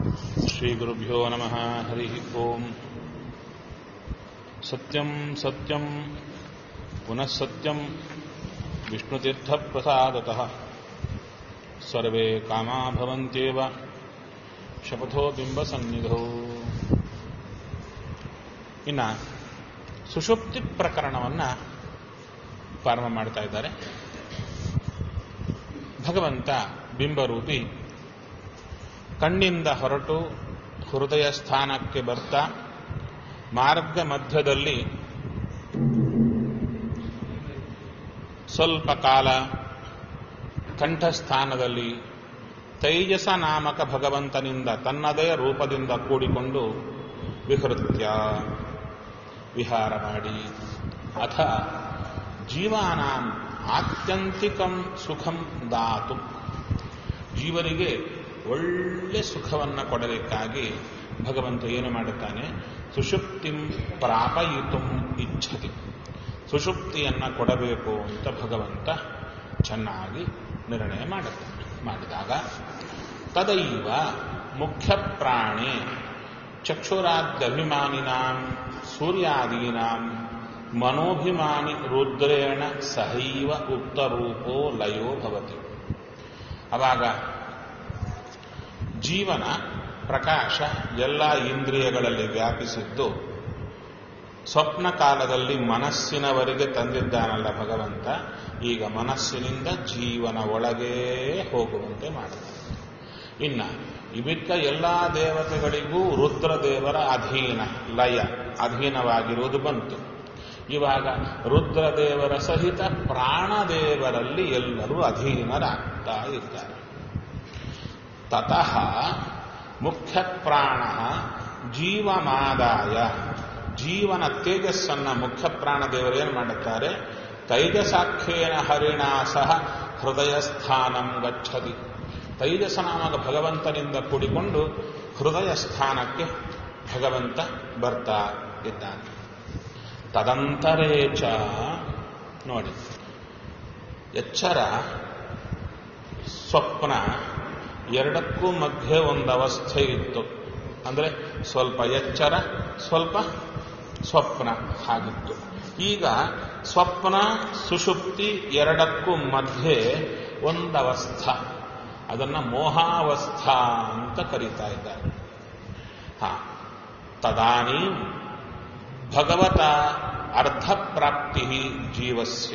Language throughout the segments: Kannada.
श्रीगुरुभ्यो नमः हरिः ओम् सत्यम् सत्यम् पुनः सत्यम् विष्णुतीर्थप्रसादतः सर्वे कामा भवन्त्येव ಶಪಥೋ ಬಿಂಬಸನ್ನಿಧೌ ಇನ್ನ ಸುಷುಪ್ತಿ ಪ್ರಕರಣವನ್ನ ಪ್ರಾರಂಭ ಮಾಡ್ತಾ ಇದ್ದಾರೆ ಭಗವಂತ ಬಿಂಬರೂಪಿ ಕಣ್ಣಿಂದ ಹೊರಟು ಹೃದಯ ಸ್ಥಾನಕ್ಕೆ ಬರ್ತಾ ಮಾರ್ಗ ಮಧ್ಯದಲ್ಲಿ ಸ್ವಲ್ಪ ಕಾಲ ಕಂಠಸ್ಥಾನದಲ್ಲಿ ತೈಜಸ ನಾಮಕ ಭಗವಂತನಿಂದ ತನ್ನದೇ ರೂಪದಿಂದ ಕೂಡಿಕೊಂಡು ವಿಹೃತ್ಯ ವಿಹಾರ ಮಾಡಿ ಅಥ ಜೀವಾನಾಂ ಆತ್ಯಂತಿಕಂ ಸುಖಂ ದಾತು ಜೀವನಿಗೆ ಒಳ್ಳೆ ಸುಖವನ್ನು ಕೊಡಲಿಕ್ಕಾಗಿ ಭಗವಂತ ಏನು ಮಾಡುತ್ತಾನೆ ಸುಷುಪ್ತಿಂ ಪ್ರಾಪಯಿತು ಇಚ್ಛತಿ ಸುಷುಪ್ತಿಯನ್ನು ಕೊಡಬೇಕು ಅಂತ ಭಗವಂತ ಚೆನ್ನಾಗಿ ನಿರ್ಣಯ ಮಾಡುತ್ತಾನೆ ಮಾಡಿದಾಗ ತದೈವ ಮುಖ್ಯ ಪ್ರಾಣೆ ಚಕ್ಷುರಾದ್ಯಭಿಮಾನಿನಾಂ ಸೂರ್ಯಾದೀನಾಂ ಮನೋಭಿಮಾನಿ ರುದ್ರೇಣ ಸಹೈವ ಉಕ್ತರೂಪೋ ಲಯೋ ಭವತಿ ಅವಾಗ ಜೀವನ ಪ್ರಕಾಶ ಎಲ್ಲ ಇಂದ್ರಿಯಗಳಲ್ಲಿ ವ್ಯಾಪಿಸಿದ್ದು ಸ್ವಪ್ನ ಕಾಲದಲ್ಲಿ ಮನಸ್ಸಿನವರೆಗೆ ತಂದಿದ್ದಾನಲ್ಲ ಭಗವಂತ ಈಗ ಮನಸ್ಸಿನಿಂದ ಜೀವನ ಒಳಗೇ ಹೋಗುವಂತೆ ಮಾಡುತ್ತಾನೆ ಇನ್ನ ಇಮಿಕ್ಕ ಎಲ್ಲ ದೇವತೆಗಳಿಗೂ ರುದ್ರದೇವರ ಅಧೀನ ಲಯ ಅಧೀನವಾಗಿರುವುದು ಬಂತು ಇವಾಗ ರುದ್ರದೇವರ ಸಹಿತ ಪ್ರಾಣದೇವರಲ್ಲಿ ಎಲ್ಲರೂ ಅಧೀನರಾಗ್ತಾ ಇದ್ದಾರೆ ತತಃ ಮುಖ್ಯ ಪ್ರಾಣ ಜೀವಮಾದಾಯ ಜೀವನ ತೇಜಸ್ಸನ್ನ ಮುಖ್ಯ ಪ್ರಾಣದೇವರು ಏನು ಮಾಡುತ್ತಾರೆ ತೈಜಸಾಖ್ಯೇನ ಹರಿಣಾ ಸಹ ಹೃದಯ ಸ್ಥಾನಂ ಗಚ್ಚತಿ ತೈಜಸ ನಾಮಕ ಭಗವಂತನಿಂದ ಕೂಡಿಕೊಂಡು ಹೃದಯ ಸ್ಥಾನಕ್ಕೆ ಭಗವಂತ ಬರ್ತಾ ಇದ್ದಾನೆ ತದಂತರೇಚ ನೋಡಿ ಎಚ್ಚರ ಸ್ವಪ್ನ ಎರಡಕ್ಕೂ ಮಧ್ಯೆ ಒಂದು ಅವಸ್ಥೆ ಇತ್ತು ಅಂದರೆ ಸ್ವಲ್ಪ ಎಚ್ಚರ ಸ್ವಲ್ಪ ಸ್ವಪ್ನ ಹಾಗಿತ್ತು ಈಗ ಸ್ವಪ್ನ ಸುಷುಪ್ತಿ ಎರಡಕ್ಕೂ ಮಧ್ಯೆ ಒಂದವಸ್ಥಾ ಅದನ್ನ ಮೋಹಾವಸ್ಥಾ ಅಂತ ಕರೀತಾ ಇದ್ದಾರೆ ಹಾ ತದಾನಿ ಭಗವತ ಅರ್ಧಪ್ರಾಪ್ತಿ ಜೀವಸ್ಯ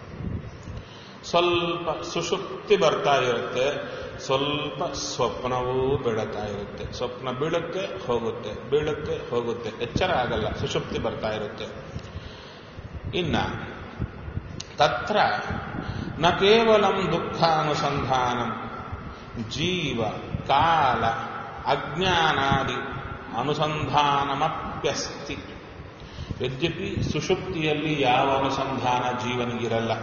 ಸ್ವಲ್ಪ ಸುಷುಪ್ತಿ ಬರ್ತಾ ಇರುತ್ತೆ ಸ್ವಲ್ಪ ಸ್ವಪ್ನವೂ ಬೀಳುತ್ತಾ ಇರುತ್ತೆ ಸ್ವಪ್ನ ಬೀಳುತ್ತೆ ಹೋಗುತ್ತೆ ಬೀಳುತ್ತೆ ಹೋಗುತ್ತೆ ಎಚ್ಚರ ಆಗಲ್ಲ ಸುಷುಪ್ತಿ ಬರ್ತಾ ಇರುತ್ತೆ ಇನ್ನ ತತ್ರ ನ ಕೇವಲ ದುಃಖಾನುಸಂಧಾನಂ ಜೀವ ಕಾಲ ಅಜ್ಞಾನಾದಿ ಅನುಸಂಧಾನಮಪ್ಯಸ್ತಿ ಯದ್ಯಪಿ ಸುಷುಪ್ತಿಯಲ್ಲಿ ಯಾವ ಅನುಸಂಧಾನ ಜೀವನಿಗಿರಲ್ಲ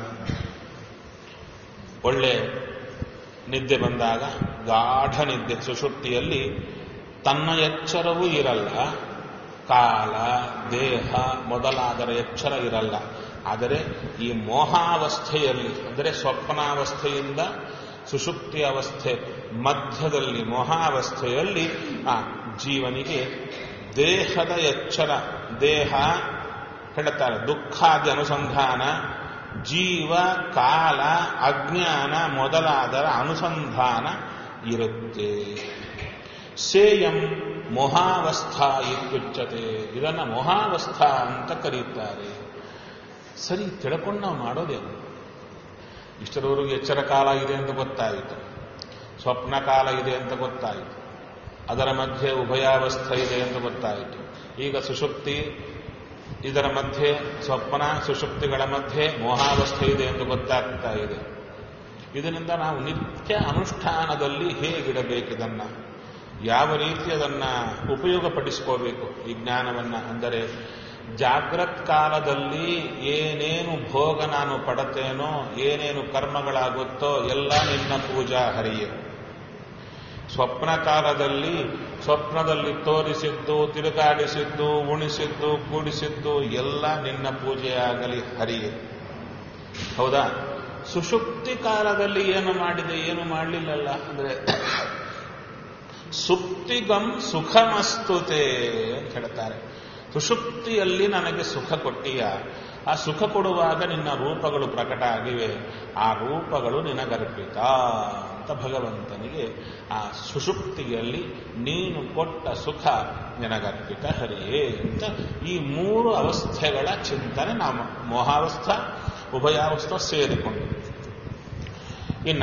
ಒಳ್ಳೆ ನಿದ್ದೆ ಬಂದಾಗ ಗಾಢ ನಿದ್ದೆ ಸುಷುಪ್ತಿಯಲ್ಲಿ ತನ್ನ ಎಚ್ಚರವೂ ಇರಲ್ಲ ಕಾಲ ದೇಹ ಮೊದಲಾದರ ಎಚ್ಚರ ಇರಲ್ಲ ಆದರೆ ಈ ಮೋಹಾವಸ್ಥೆಯಲ್ಲಿ ಅಂದರೆ ಸ್ವಪ್ನಾವಸ್ಥೆಯಿಂದ ಸುಷುಪ್ತಿ ಅವಸ್ಥೆ ಮಧ್ಯದಲ್ಲಿ ಮೋಹಾವಸ್ಥೆಯಲ್ಲಿ ಆ ಜೀವನಿಗೆ ದೇಹದ ಎಚ್ಚರ ದೇಹ ಹೇಳ್ತಾರೆ ದುಃಖಾದಿ ಅನುಸಂಧಾನ ಜೀವ ಕಾಲ ಅಜ್ಞಾನ ಮೊದಲಾದರ ಅನುಸಂಧಾನ ಇರುತ್ತೆ ಸೇಯಂ ಮೊಹಾವಸ್ಥಾ ಇತ್ಯುಚ್ಯತೆ ಇದನ್ನ ಮೊಹಾವಸ್ಥಾ ಅಂತ ಕರೀತಾರೆ ಸರಿ ತಿಳ್ಕೊಂಡು ನಾವು ಮಾಡೋದೇನು ಇಷ್ಟರವರೆಗೂ ಎಚ್ಚರ ಕಾಲ ಇದೆ ಅಂತ ಗೊತ್ತಾಯಿತು ಸ್ವಪ್ನ ಕಾಲ ಇದೆ ಅಂತ ಗೊತ್ತಾಯಿತು ಅದರ ಮಧ್ಯೆ ಉಭಯಾವಸ್ಥೆ ಇದೆ ಅಂತ ಗೊತ್ತಾಯಿತು ಈಗ ಸುಷುಪ್ತಿ ಇದರ ಮಧ್ಯೆ ಸ್ವಪ್ನ ಸುಷುಪ್ತಿಗಳ ಮಧ್ಯೆ ಮೋಹಾವಸ್ಥೆ ಇದೆ ಎಂದು ಗೊತ್ತಾಗ್ತಾ ಇದೆ ಇದರಿಂದ ನಾವು ನಿತ್ಯ ಅನುಷ್ಠಾನದಲ್ಲಿ ಹೇಗಿಡಬೇಕಿದನ್ನ ಯಾವ ರೀತಿ ಅದನ್ನ ಉಪಯೋಗಪಡಿಸ್ಕೋಬೇಕು ಈ ಜ್ಞಾನವನ್ನ ಅಂದರೆ ಜಾಗ್ರತ್ ಕಾಲದಲ್ಲಿ ಏನೇನು ಭೋಗ ನಾನು ಪಡತೇನೋ ಏನೇನು ಕರ್ಮಗಳಾಗುತ್ತೋ ಎಲ್ಲ ನಿನ್ನ ಪೂಜಾ ಹರಿಯೇ ಸ್ವಪ್ನ ಕಾಲದಲ್ಲಿ ಸ್ವಪ್ನದಲ್ಲಿ ತೋರಿಸಿದ್ದು ತಿರುಗಾಡಿಸಿದ್ದು ಉಣಿಸಿದ್ದು ಕೂಡಿಸಿದ್ದು ಎಲ್ಲ ನಿನ್ನ ಪೂಜೆಯಾಗಲಿ ಹರಿಯೇ ಹೌದಾ ಸುಷುಪ್ತಿ ಕಾಲದಲ್ಲಿ ಏನು ಮಾಡಿದೆ ಏನು ಮಾಡಲಿಲ್ಲಲ್ಲ ಅಂದ್ರೆ ಸುಪ್ತಿಗಂ ಸುಖಮಸ್ತುತೆ ಅಂತ ಹೇಳ್ತಾರೆ ಸುಷುಪ್ತಿಯಲ್ಲಿ ನನಗೆ ಸುಖ ಕೊಟ್ಟಿಯ ಆ ಸುಖ ಕೊಡುವಾಗ ನಿನ್ನ ರೂಪಗಳು ಪ್ರಕಟ ಆಗಿವೆ ಆ ರೂಪಗಳು ನಿನಗರ್ಪಿತ ಅಂತ ಭಗವಂತನಿಗೆ ಆ ಸುಷುಪ್ತಿಯಲ್ಲಿ ನೀನು ಕೊಟ್ಟ ಸುಖ ನಿನಗರ್ಪಿತ ಹರಿಯೇ ಅಂತ ಈ ಮೂರು ಅವಸ್ಥೆಗಳ ಚಿಂತನೆ ನಾವು ಮೋಹಾವಸ್ಥ ಉಭಯಾವಸ್ಥ ಸೇರಿಕೊಂಡು ಇನ್ನ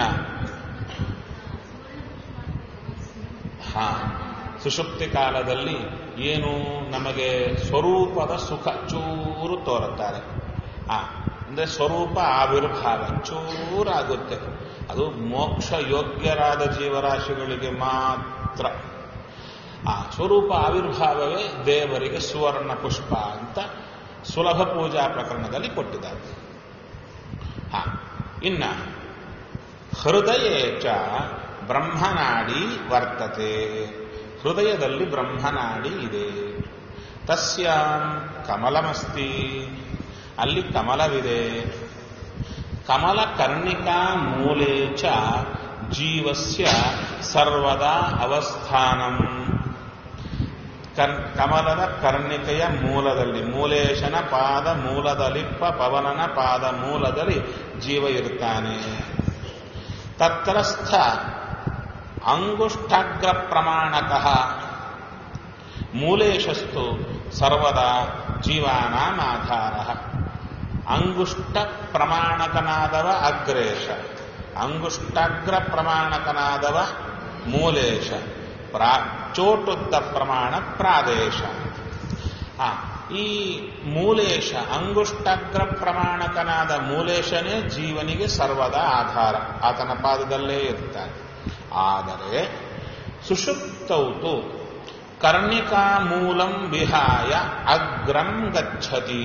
ಹಾ ಸುಷುಪ್ತಿ ಕಾಲದಲ್ಲಿ ಏನು ನಮಗೆ ಸ್ವರೂಪದ ಸುಖ ಚೂರು ತೋರುತ್ತಾರೆ ಆ ಅಂದ್ರೆ ಸ್ವರೂಪ ಆವಿರ್ಭಾವ ಚೂರಾಗುತ್ತೆ ಅದು ಮೋಕ್ಷ ಯೋಗ್ಯರಾದ ಜೀವರಾಶಿಗಳಿಗೆ ಮಾತ್ರ ಆ ಸ್ವರೂಪ ಆವಿರ್ಭಾವವೇ ದೇವರಿಗೆ ಸುವರ್ಣ ಪುಷ್ಪ ಅಂತ ಸುಲಭ ಪೂಜಾ ಪ್ರಕರಣದಲ್ಲಿ ಕೊಟ್ಟಿದ್ದಾರೆ ಹಾ ಇನ್ನ ಹೃದಯೇಚ ಬ್ರಹ್ಮನಾಡಿ ವರ್ತತೆ ಹೃದಯದಲ್ಲಿ ಬ್ರಹ್ಮನಾಡಿ ಇದೆ ತಸ್ಯಾಂ ಕಮಲಮಸ್ತಿ ಅಲ್ಲಿ ಕಮಲವಿದೆ ಕಮಲ ಕರ್ಣಿಕಾ ಮೂಲೆ ಚ ಜೀವಸ್ಯ ಸರ್ವದಾ ಅವಸ್ಥಾನಂ ಕರ್- ಕಮಲದ ಕರ್ಣಿಕೆಯ ಮೂಲದಲ್ಲಿ ಮೂಲೇಶನ ಪಾದ ಮೂಲದಲಿಪ್ಪ ಪವನನ ಪಾದ ಮೂಲದಲ್ಲಿ ಜೀವ ಇರ್ತಾನೆ ತತ್ರಸ್ಥ ಅಂಗುಷ್ಠಾಗ್ರ ಪ್ರಮಾಣಕಃ ಮೂಲೇಶಸ್ತು ಸರ್ವದಾ ಜೀವಾನಾಮಾಧಾರ ಅಂಗುಷ್ಟ ಪ್ರಮಾಣಕನಾದವ ಅಗ್ರೇಶ ಅಂಗುಷ್ಟಾಗ್ರ ಪ್ರಮಾಣಕನಾದವ ಮೂಲೇಶ ಪ್ರಾ ಚೋಟುದ್ದ ಪ್ರಮಾಣ ಪ್ರಾದೇಶ ಆ, ಈ ಮೂಲೇಶ ಅಂಗುಷ್ಟಾಗ್ರ ಪ್ರಮಾಣಕನಾದ ಮೂಲೇಶನೇ ಜೀವನಿಗೆ ಸರ್ವದಾ ಆಧಾರ ಆತನ ಪಾದದಲ್ಲೇ ಇರ್ತಾನೆ ಆದರೆ ಸುಷುಪ್ತೌತು ಕರ್ಣಿಕಾ ಮೂಲಂ ವಿಹಾಯ ಅಗ್ರಂ ಗಚ್ಚತಿ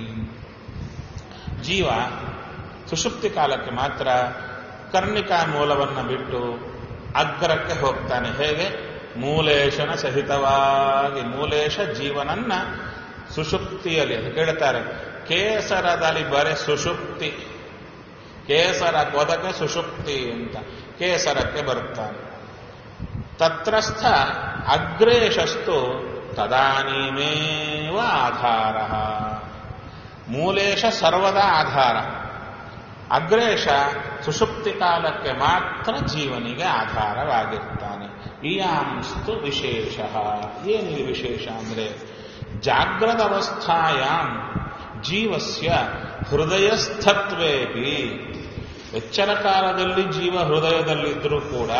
ಜೀವ ಸುಷುಪ್ತಿ ಕಾಲಕ್ಕೆ ಮಾತ್ರ ಕರ್ಣಿಕಾ ಮೂಲವನ್ನು ಬಿಟ್ಟು ಅಗ್ರಕ್ಕೆ ಹೋಗ್ತಾನೆ ಹೇಗೆ ಮೂಲೇಶನ ಸಹಿತವಾಗಿ ಮೂಲೇಶ ಜೀವನನ್ನ ಸುಷುಪ್ತಿಯಲ್ಲಿ ಅದು ಕೇಳ್ತಾರೆ ಕೇಸರದಲ್ಲಿ ಬರೆ ಸುಷುಪ್ತಿ ಕೇಸರ ಕೊದಕೆ ಸುಷುಪ್ತಿ ಅಂತ ಕೇಸರಕ್ಕೆ ಬರುತ್ತಾನೆ ತತ್ರಸ್ಥ ಅಗ್ರೇಶಸ್ತು ತದಾನೀಮೇವ ಆಧಾರ ಮೂಲೇಶ ಸರ್ವದಾ ಆಧಾರ ಅಗ್ರೇಶ ಸುಷುಪ್ತಿ ಕಾಲಕ್ಕೆ ಮಾತ್ರ ಜೀವನಿಗೆ ಆಧಾರವಾಗಿರ್ತಾನೆ ಇಯಾಂಸ್ತು ವಿಶೇಷ ಏನಿದೆ ವಿಶೇಷ ಅಂದ್ರೆ ಜಾಗ್ರದ ಅವಸ್ಥಾಯಾಮ್ ಜೀವಸ್ಯ ಹೃದಯಸ್ಥತ್ವೇಪಿ ಎಚ್ಚರ ಕಾಲದಲ್ಲಿ ಜೀವ ಹೃದಯದಲ್ಲಿದ್ದರೂ ಕೂಡ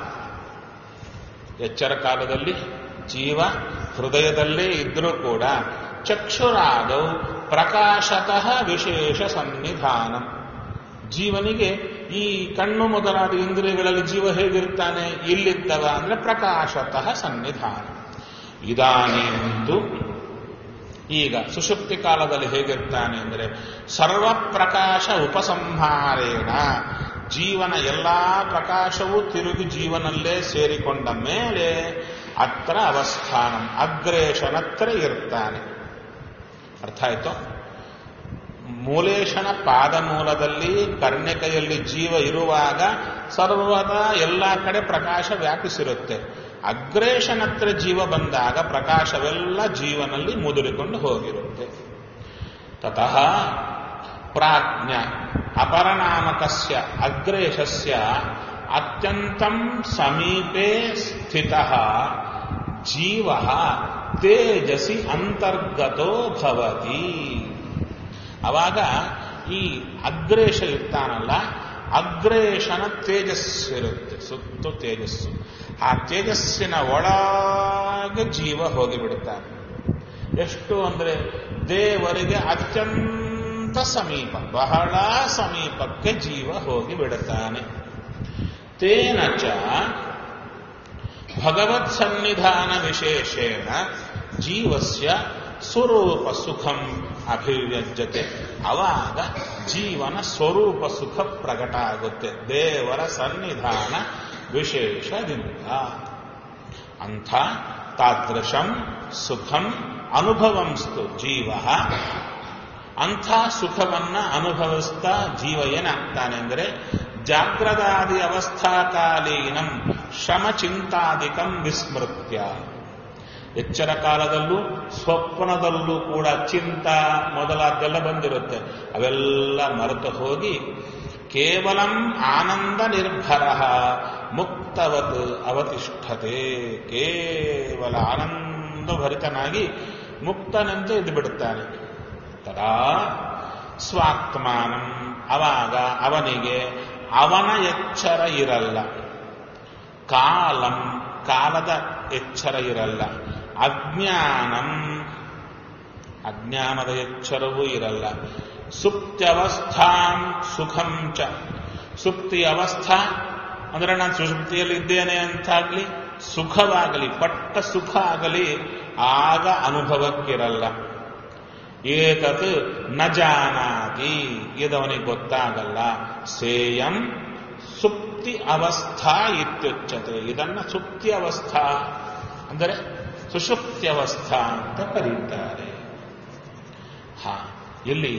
ಎಚ್ಚರ ಕಾಲದಲ್ಲಿ ಜೀವ ಹೃದಯದಲ್ಲೇ ಇದ್ರೂ ಕೂಡ ಚಕ್ಷುರಾದೌ ಪ್ರಕಾಶತಃ ವಿಶೇಷ ಸನ್ನಿಧಾನ ಜೀವನಿಗೆ ಈ ಕಣ್ಣು ಮೊದಲಾದ ಇಂದ್ರಿಯಗಳಲ್ಲಿ ಜೀವ ಹೇಗಿರ್ತಾನೆ ಇಲ್ಲಿದ್ದವ ಅಂದ್ರೆ ಪ್ರಕಾಶತಃ ಸನ್ನಿಧಾನ ಇದಾನೀಂತು ಈಗ ಸುಷುಪ್ತಿ ಕಾಲದಲ್ಲಿ ಹೇಗಿರ್ತಾನೆ ಅಂದರೆ ಸರ್ವಪ್ರಕಾಶ ಉಪಸಂಹಾರೇಣ ಜೀವನ ಎಲ್ಲಾ ಪ್ರಕಾಶವೂ ತಿರುಗಿ ಜೀವನಲ್ಲೇ ಸೇರಿಕೊಂಡ ಮೇಲೆ ಅತ್ರ ಅವಸ್ಥಾನ ಅಗ್ರೇಶನತ್ರ ಇರ್ತಾನೆ ಅರ್ಥ ಆಯ್ತು ಮೂಲೇಶನ ಪಾದ ಮೂಲದಲ್ಲಿ ಕರ್ಣಿಕೆಯಲ್ಲಿ ಜೀವ ಇರುವಾಗ ಸರ್ವದಾ ಎಲ್ಲ ಕಡೆ ಪ್ರಕಾಶ ವ್ಯಾಪಿಸಿರುತ್ತೆ ಅಗ್ರೇಶನತ್ರ ಜೀವ ಬಂದಾಗ ಪ್ರಕಾಶವೆಲ್ಲ ಜೀವನಲ್ಲಿ ಮುದುರಿಕೊಂಡು ಹೋಗಿರುತ್ತೆ ತತಃ ಪ್ರಾಜ್ಞ ಅಪರನಾಮಕಸ್ಯ ಅಗ್ರೇಶಸ್ಯ ಅತ್ಯಂತಂ ಸಮೀಪೆ ಸ್ಥಿತಃ ಜೀವ ತೇಜಸಿ ಅಂತರ್ಗತೋ ಭವತಿ ಅವಾಗ ಈ ಅಗ್ರೇಶ ಇರ್ತಾನಲ್ಲ ಅಗ್ರೇಶನ ತೇಜಸ್ಸಿರುತ್ತೆ ಸುತ್ತು ತೇಜಸ್ಸು ಆ ತೇಜಸ್ಸಿನ ಒಳಗೆ ಜೀವ ಹೋಗಿಬಿಡುತ್ತಾನೆ ಎಷ್ಟು ಅಂದ್ರೆ ದೇವರಿಗೆ ಅತ್ಯಂತ ಸಮೀಪ ಬಹಳ ಸಮೀಪಕ್ಕೆ ಜೀವ ಹೋಗಿ ಬಿಡುತ್ತಾನೆ ತೇನಚ ಭಗವತ್ ಸನ್ನಿಧಾನ ವಿಶೇಷೇಣ ಜೀವಸ್ಯ ಸ್ವರೂಪ ಸುಖಂ ಅಭಿವ್ಯಜ್ಯತೆ ಅವಾಗ ಜೀವನ ಸ್ವರೂಪ ಸುಖ ಪ್ರಕಟ ಆಗುತ್ತೆ ದೇವರ ಸನ್ನಿಧಾನ ವಿಶೇಷದಿಂದ ಅಂಥ ತಾದೃಶಂ ಸುಖಂ ಅನುಭವಂಸ್ತು ಜೀವ ಅಂಥ ಸುಖವನ್ನ ಅನುಭವಿಸ್ತಾ ಜೀವ ಏನಾಗ್ತಾನೆ ಅಂದರೆ ಜಾಗ್ರದಾದಿ ಅವಸ್ಥಾಕಾಲೀನಂ ಶ್ರಮ ಚಿಂತಾದಿಕಂ ವಿಸ್ಮೃತ್ಯ ಎಚ್ಚರ ಕಾಲದಲ್ಲೂ ಸ್ವಪ್ನದಲ್ಲೂ ಕೂಡ ಚಿಂತ ಮೊದಲಾದ್ದೆಲ್ಲ ಬಂದಿರುತ್ತೆ ಅವೆಲ್ಲ ಮರೆತು ಹೋಗಿ ಕೇವಲಂ ಆನಂದ ನಿರ್ಭರ ಮುಕ್ತವತ್ ಅವತಿಷ್ಠತೆ ಕೇವಲ ಆನಂದಭರಿತನಾಗಿ ಮುಕ್ತನಂತೆ ಇದ್ದು ಬಿಡುತ್ತಾನೆ ತದಾ ಸ್ವಾತ್ಮಾನಂ ಅವಾಗ ಅವನಿಗೆ ಅವನ ಎಚ್ಚರ ಇರಲ್ಲ ಕಾಲಂ ಕಾಲದ ಎಚ್ಚರ ಇರಲ್ಲ ಅಜ್ಞಾನಂ ಅಜ್ಞಾನದ ಎಚ್ಚರವೂ ಇರಲ್ಲ ಸುಪ್ತ್ಯವಸ್ಥಾಂ ಸುಖಂ ಚ ಸುಪ್ತಿ ಅವಸ್ಥಾ ಅಂದ್ರೆ ನಾನು ಸುಷುಪ್ತಿಯಲ್ಲಿ ಇದ್ದೇನೆ ಅಂತಾಗ್ಲಿ ಸುಖವಾಗಲಿ ಪಟ್ಟ ಸುಖ ಆಗಲಿ ಆಗ ಅನುಭವಕ್ಕಿರಲ್ಲ ಏತತ್ ನ ಜಾನಾತಿ ಇದವನಿಗೆ ಗೊತ್ತಾಗಲ್ಲ ಸೇಯಂ ಸುಪ್ತಿ ಅವಸ್ಥಾ ಇತ್ಯುಚ್ಯತೆ ಇದನ್ನ ಸುಪ್ತಿ ಅವಸ್ಥಾ ಅಂದರೆ ಸುಷುಪ್ತಿ ಅವಸ್ಥಾ ಅಂತ ಕರೀತಾರೆ ಹಾ ಇಲ್ಲಿ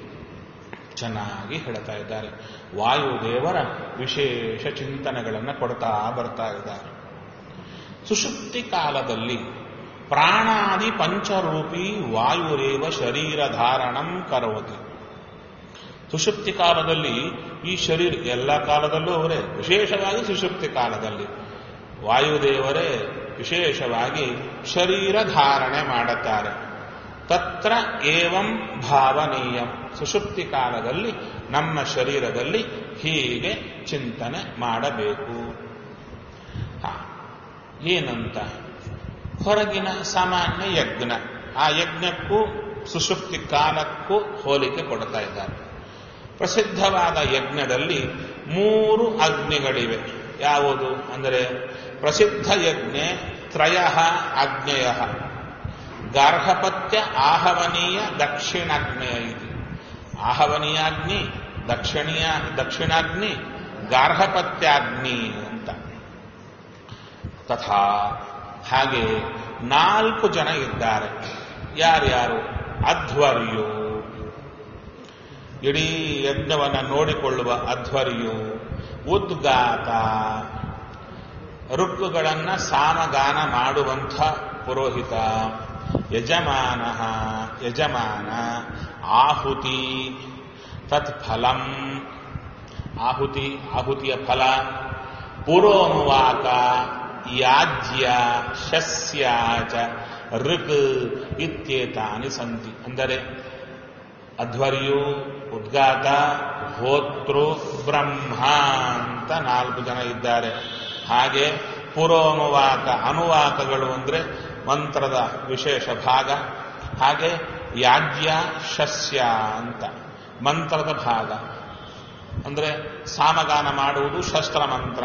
ಚೆನ್ನಾಗಿ ಹೇಳ್ತಾ ಇದ್ದಾರೆ ವಾಯುದೇವರ ವಿಶೇಷ ಚಿಂತನೆಗಳನ್ನು ಕೊಡ್ತಾ ಬರ್ತಾ ಇದ್ದಾರೆ ಸುಷುಪ್ತಿ ಕಾಲದಲ್ಲಿ ಪ್ರಾಣಾದಿ ಪಂಚರೂಪಿ ವಾಯುರೇವ ಶರೀರ ಧಾರಣಂ ಕರೋತಿ ಸುಷುಪ್ತಿ ಕಾಲದಲ್ಲಿ ಈ ಶರೀರ ಎಲ್ಲ ಕಾಲದಲ್ಲೂ ಅವರೇ ವಿಶೇಷವಾಗಿ ಸುಷುಪ್ತಿ ಕಾಲದಲ್ಲಿ ವಾಯುದೇವರೇ ವಿಶೇಷವಾಗಿ ಶರೀರ ಧಾರಣೆ ಮಾಡುತ್ತಾರೆ ತತ್ರ ಏವಂ ಭಾವನೀಯ ಸುಷುಪ್ತಿ ಕಾಲದಲ್ಲಿ ನಮ್ಮ ಶರೀರದಲ್ಲಿ ಹೀಗೆ ಚಿಂತನೆ ಮಾಡಬೇಕು ಹಾ ಏನಂತ ಹೊರಗಿನ ಸಾಮಾನ್ಯ ಯಜ್ಞ ಆ ಯಜ್ಞಕ್ಕೂ ಸುಷುಪ್ತಿ ಕಾಲಕ್ಕೂ ಹೋಲಿಕೆ ಕೊಡ್ತಾ ಇದ್ದಾರೆ ಪ್ರಸಿದ್ಧವಾದ ಯಜ್ಞದಲ್ಲಿ ಮೂರು ಅಗ್ನಿಗಳಿವೆ ಯಾವುದು ಅಂದರೆ ಪ್ರಸಿದ್ಧ ಯಜ್ಞ ತ್ರಯ ಅಗ್ನೇಯ ಗಾರ್ಹಪತ್ಯ ಆಹವನೀಯ ದಕ್ಷಿಣಾಗ್ನೇಯ ಇದು ಆಹವನೀಯಾಗ್ನಿ ದಕ್ಷಿಣೀಯ ದಕ್ಷಿಣಾಗ್ನಿ ಗಾರ್ಹಪತ್ಯಾಗ್ನಿ ಅಂತ ತಥಾ ಹಾಗೆ ನಾಲ್ಕು ಜನ ಇದ್ದಾರೆ ಯಾರ್ಯಾರು ಅಧ್ವರ್ಯು ಇಡೀ ಯಜ್ಞವನ್ನು ನೋಡಿಕೊಳ್ಳುವ ಅಧ್ವರ್ಯು ಉದ್ಗಾತ ರುಕ್ಕುಗಳನ್ನ ಸಾಮಗಾನ ಮಾಡುವಂಥ ಪುರೋಹಿತ ಯಜಮಾನ ಯಜಮಾನ ಆಹುತಿ ತತ್ಫಲಂ ಆಹುತಿ ಆಹುತಿಯ ಫಲ ಪುರೋನುವಾಕ ಯಾಜ್ಯ ಶಸ್ಯ ಚ ಋಕ್ ಇತ್ಯೇತಾನಿ ಸಂತಿ ಅಂದರೆ ಅಧ್ವರ್ಯು ಉದ್ಗಾತ ಹೋತೃ ಬ್ರಹ್ಮ ಅಂತ ನಾಲ್ಕು ಜನ ಇದ್ದಾರೆ ಹಾಗೆ ಪುರೋನುವಾಕ ಅನುವಾಕಗಳು ಅಂದರೆ ಮಂತ್ರದ ವಿಶೇಷ ಭಾಗ ಹಾಗೆ ಯಾಜ್ಯ ಶಸ್ಯ ಅಂತ ಮಂತ್ರದ ಭಾಗ ಅಂದರೆ ಸಾಮಗಾನ ಮಾಡುವುದು ಶಸ್ತ್ರ ಮಂತ್ರ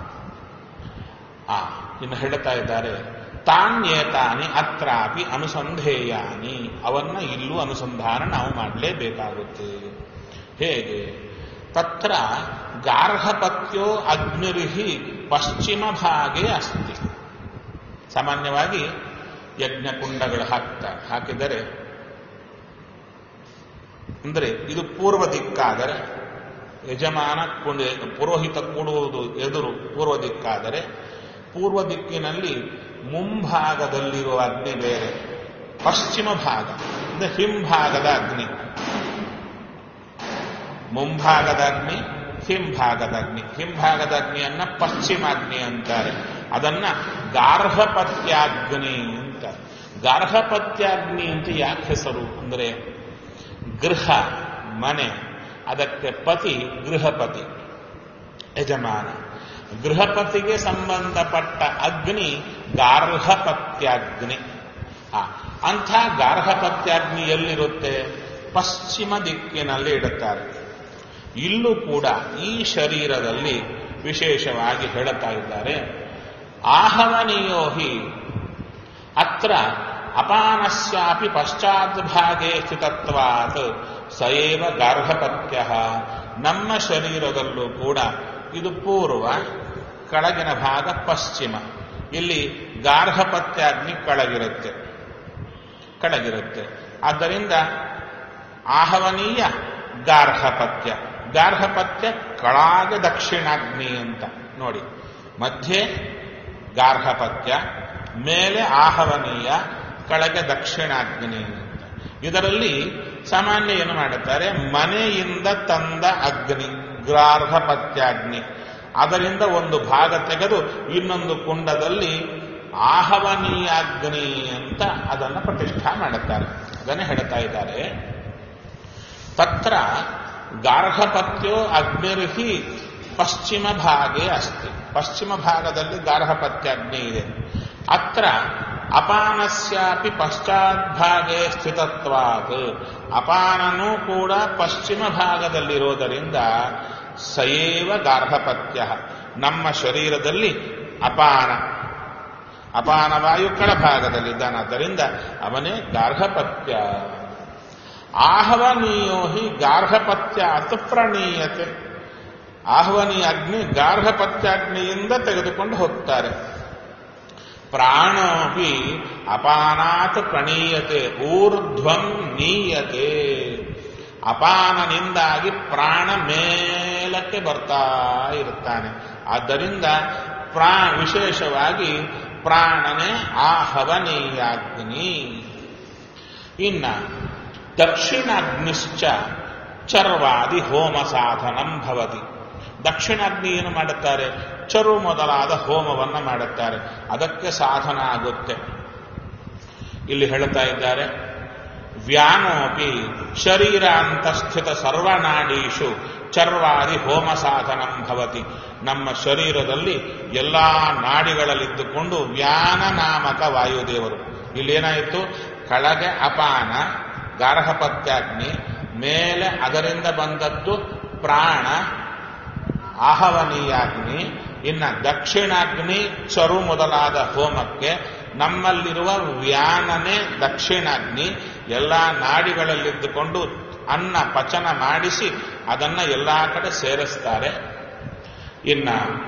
ಆ ಇನ್ನು ಹೇಳ್ತಾ ಇದ್ದಾರೆ ತಾನ್ಯೇತಾನಿ ಅತ್ರಾಪಿ ಅನುಸಂಧೇಯಾನಿ ಅವನ್ನ ಇಲ್ಲೂ ಅನುಸಂಧಾನ ನಾವು ಮಾಡಲೇಬೇಕಾಗುತ್ತೆ ಹೇಗೆ ತತ್ರ ಗಾರ್ಹಪತ್ಯೋ ಅಗ್ನಿರಿಹಿ ಪಶ್ಚಿಮ ಭಾಗೆ ಅಸ್ತಿ ಸಾಮಾನ್ಯವಾಗಿ ಯಜ್ಞಕುಂಡಗಳು ಹಾಕ್ತಾರೆ ಹಾಕಿದರೆ ಅಂದರೆ ಇದು ಪೂರ್ವ ದಿಕ್ಕಾದರೆ ಯಜಮಾನ ಕುಂಡ ಪುರೋಹಿತ ಕೂಡುವುದು ಎದುರು ಪೂರ್ವ ದಿಕ್ಕಾದರೆ ಪೂರ್ವ ದಿಕ್ಕಿನಲ್ಲಿ ಮುಂಭಾಗದಲ್ಲಿರುವ ಅಗ್ನಿ ಬೇರೆ ಪಶ್ಚಿಮ ಭಾಗ ಅಂದರೆ ಹಿಂಭಾಗದ ಅಗ್ನಿ ಮುಂಭಾಗದ ಅಗ್ನಿ ಹಿಂಭಾಗದ ಅಗ್ನಿ ಹಿಂಭಾಗದ ಅಗ್ನಿಯನ್ನ ಪಶ್ಚಿಮಾಗ್ನಿ ಅಂತಾರೆ ಅದನ್ನ ಗಾರ್ಹಪತ್ಯಾಗ್ನಿ ಅಂತ ಗಾರ್ಹಪತ್ಯಾಗ್ನಿ ಅಂತ ಯಾಕೆ ಹೆಸರು ಅಂದರೆ ಗೃಹ ಮನೆ ಅದಕ್ಕೆ ಪತಿ ಗೃಹಪತಿ ಯಜಮಾನ ಗೃಹಪತಿಗೆ ಸಂಬಂಧಪಟ್ಟ ಅಗ್ನಿ ಗಾರ್ಹಪತ್ಯಾಗ್ನಿ ಆ ಅಂಥ ಗಾರ್ಹಪತ್ಯಾಗ್ನಿ ಎಲ್ಲಿರುತ್ತೆ ಪಶ್ಚಿಮ ದಿಕ್ಕಿನಲ್ಲಿ ಇಡುತ್ತಾರೆ ಇಲ್ಲೂ ಕೂಡ ಈ ಶರೀರದಲ್ಲಿ ವಿಶೇಷವಾಗಿ ಹೇಳುತ್ತಾ ಇದ್ದಾರೆ ಆಹವನೀಯೋ ಹಿ ಅತ್ರ ಅಪಾನಸ್ಯಾಪಿ ಪಶ್ಚಾತ್ ಭಾಗೆ ಸ್ಥಿತತ್ವಾತ್ ಸಯೇವ ಗಾರ್ಹಪತ್ಯ ನಮ್ಮ ಶರೀರದಲ್ಲೂ ಕೂಡ ಇದು ಪೂರ್ವ ಕೆಳಗಿನ ಭಾಗ ಪಶ್ಚಿಮ ಇಲ್ಲಿ ಗಾರ್ಹಪತ್ಯಾಗ್ನಿ ಕೆಳಗಿರುತ್ತೆ ಕೆಳಗಿರುತ್ತೆ ಆದ್ದರಿಂದ ಆಹವನೀಯ ಗಾರ್ಹಪತ್ಯ ಗಾರ್ಹಪತ್ಯ ಕಳಾಗೆ ದಕ್ಷಿಣಾಗ್ನಿ ಅಂತ ನೋಡಿ ಮಧ್ಯೆ ಗಾರ್ಹಪತ್ಯ ಮೇಲೆ ಆಹವನೀಯ ಕೆಳಗೆ ದಕ್ಷಿಣಾಗ್ನಿ ಅಂತ ಇದರಲ್ಲಿ ಸಾಮಾನ್ಯ ಏನು ಮಾಡುತ್ತಾರೆ ಮನೆಯಿಂದ ತಂದ ಅಗ್ನಿ ಗ್ರಾರ್ಹಪತ್ಯಾಗ್ನಿ ಅದರಿಂದ ಒಂದು ಭಾಗ ತೆಗೆದು ಇನ್ನೊಂದು ಕುಂಡದಲ್ಲಿ ಆಹವನೀಯಾಗ್ನಿ ಅಂತ ಅದನ್ನು ಪ್ರತಿಷ್ಠಾ ಮಾಡುತ್ತಾರೆ ಅದನ್ನೇ ಹೇಳ್ತಾ ಇದ್ದಾರೆ ತತ್ರ ಗಾರ್ಹಪತ್ಯೋ ಅಗ್ನಿರ್ಹಿ ಪಶ್ಚಿಮ ಭಾಗೆ ಅಸ್ತಿ ಪಶ್ಚಿಮ ಭಾಗದಲ್ಲಿ ಗಾರ್ಹಪತ್ಯ ಅಗ್ನಿ ಇದೆ ಅತ್ರ ಅಪಾನಸ್ಯಾಪಿ ಪಶ್ಚಾದ್ಭಾಗೆ ಸ್ಥಿತತ್ವಾತ್ ಅಪಾನನೂ ಕೂಡ ಪಶ್ಚಿಮ ಭಾಗದಲ್ಲಿರೋದರಿಂದ ಸಯೇವ ಗಾರ್ಹಪತ್ಯ ನಮ್ಮ ಶರೀರದಲ್ಲಿ ಅಪಾನ ಅಪಾನ ವಾಯು ಕೆಳಭಾಗದಲ್ಲಿದ್ದಾನಾದ್ದರಿಂದ ಅವನೇ ಗಾರ್ಹಪತ್ಯ ಆಹವನೀಯೋ ಹಿ ಗಾರ್ಹಪತ್ಯಾತ್ ಪ್ರಣೀಯತೆ ಆಹ್ವನೀಯ ಅಗ್ನಿ ಗಾರ್ಹಪತ್ಯಾಗ್ನಿಯಿಂದ ತೆಗೆದುಕೊಂಡು ಹೋಗ್ತಾರೆ ಪ್ರಾಣೋಪಿ ಅಪಾನಾತ್ ಪ್ರಣೀಯತೆ ಊರ್ಧ್ವಂ ನೀಯತೆ ಅಪಾನನಿಂದಾಗಿ ಪ್ರಾಣ ಮೇಲಕ್ಕೆ ಬರ್ತಾ ಇರುತ್ತಾನೆ ಆದ್ದರಿಂದ ಪ್ರಾ ವಿಶೇಷವಾಗಿ ಪ್ರಾಣನೇ ಆಹವನೀಯಾಗ್ನಿ ಇನ್ನ ದಕ್ಷಿಣಾಗ್ನಿಶ್ಚ ಚರ್ವಾದಿ ಹೋಮ ಸಾಧನಂ ಭವತಿ ದಕ್ಷಿಣಾಗ್ನಿ ಏನು ಮಾಡುತ್ತಾರೆ ಚರು ಮೊದಲಾದ ಹೋಮವನ್ನು ಮಾಡುತ್ತಾರೆ ಅದಕ್ಕೆ ಸಾಧನ ಆಗುತ್ತೆ ಇಲ್ಲಿ ಹೇಳುತ್ತಾ ಇದ್ದಾರೆ ವ್ಯಾನೋಪಿ ಶರೀರಾಂತಸ್ಥಿತ ಸರ್ವನಾಡೀಶು ಚರ್ವಾದಿ ಹೋಮ ಸಾಧನಂ ಭವತಿ ನಮ್ಮ ಶರೀರದಲ್ಲಿ ಎಲ್ಲಾ ನಾಡಿಗಳಲ್ಲಿದ್ದುಕೊಂಡು ವ್ಯಾನ ನಾಮಕ ವಾಯುದೇವರು ಇಲ್ಲೇನಾಯಿತು ಕೆಳಗೆ ಅಪಾನ ಗಾರ್ಹಪತ್ಯಾಗ್ನಿ ಮೇಲೆ ಅದರಿಂದ ಬಂದದ್ದು ಪ್ರಾಣ ಆಹವನೀಯಾಗ್ನಿ ಇನ್ನ ದಕ್ಷಿಣಾಗ್ನಿ ಚರು ಮೊದಲಾದ ಹೋಮಕ್ಕೆ ನಮ್ಮಲ್ಲಿರುವ ವ್ಯಾನನೆ ದಕ್ಷಿಣಾಗ್ನಿ ಎಲ್ಲ ನಾಡಿಗಳಲ್ಲಿದ್ದುಕೊಂಡು ಅನ್ನ ಪಚನ ಮಾಡಿಸಿ ಅದನ್ನ ಎಲ್ಲಾ ಕಡೆ ಸೇರಿಸ್ತಾರೆ ಇನ್ನ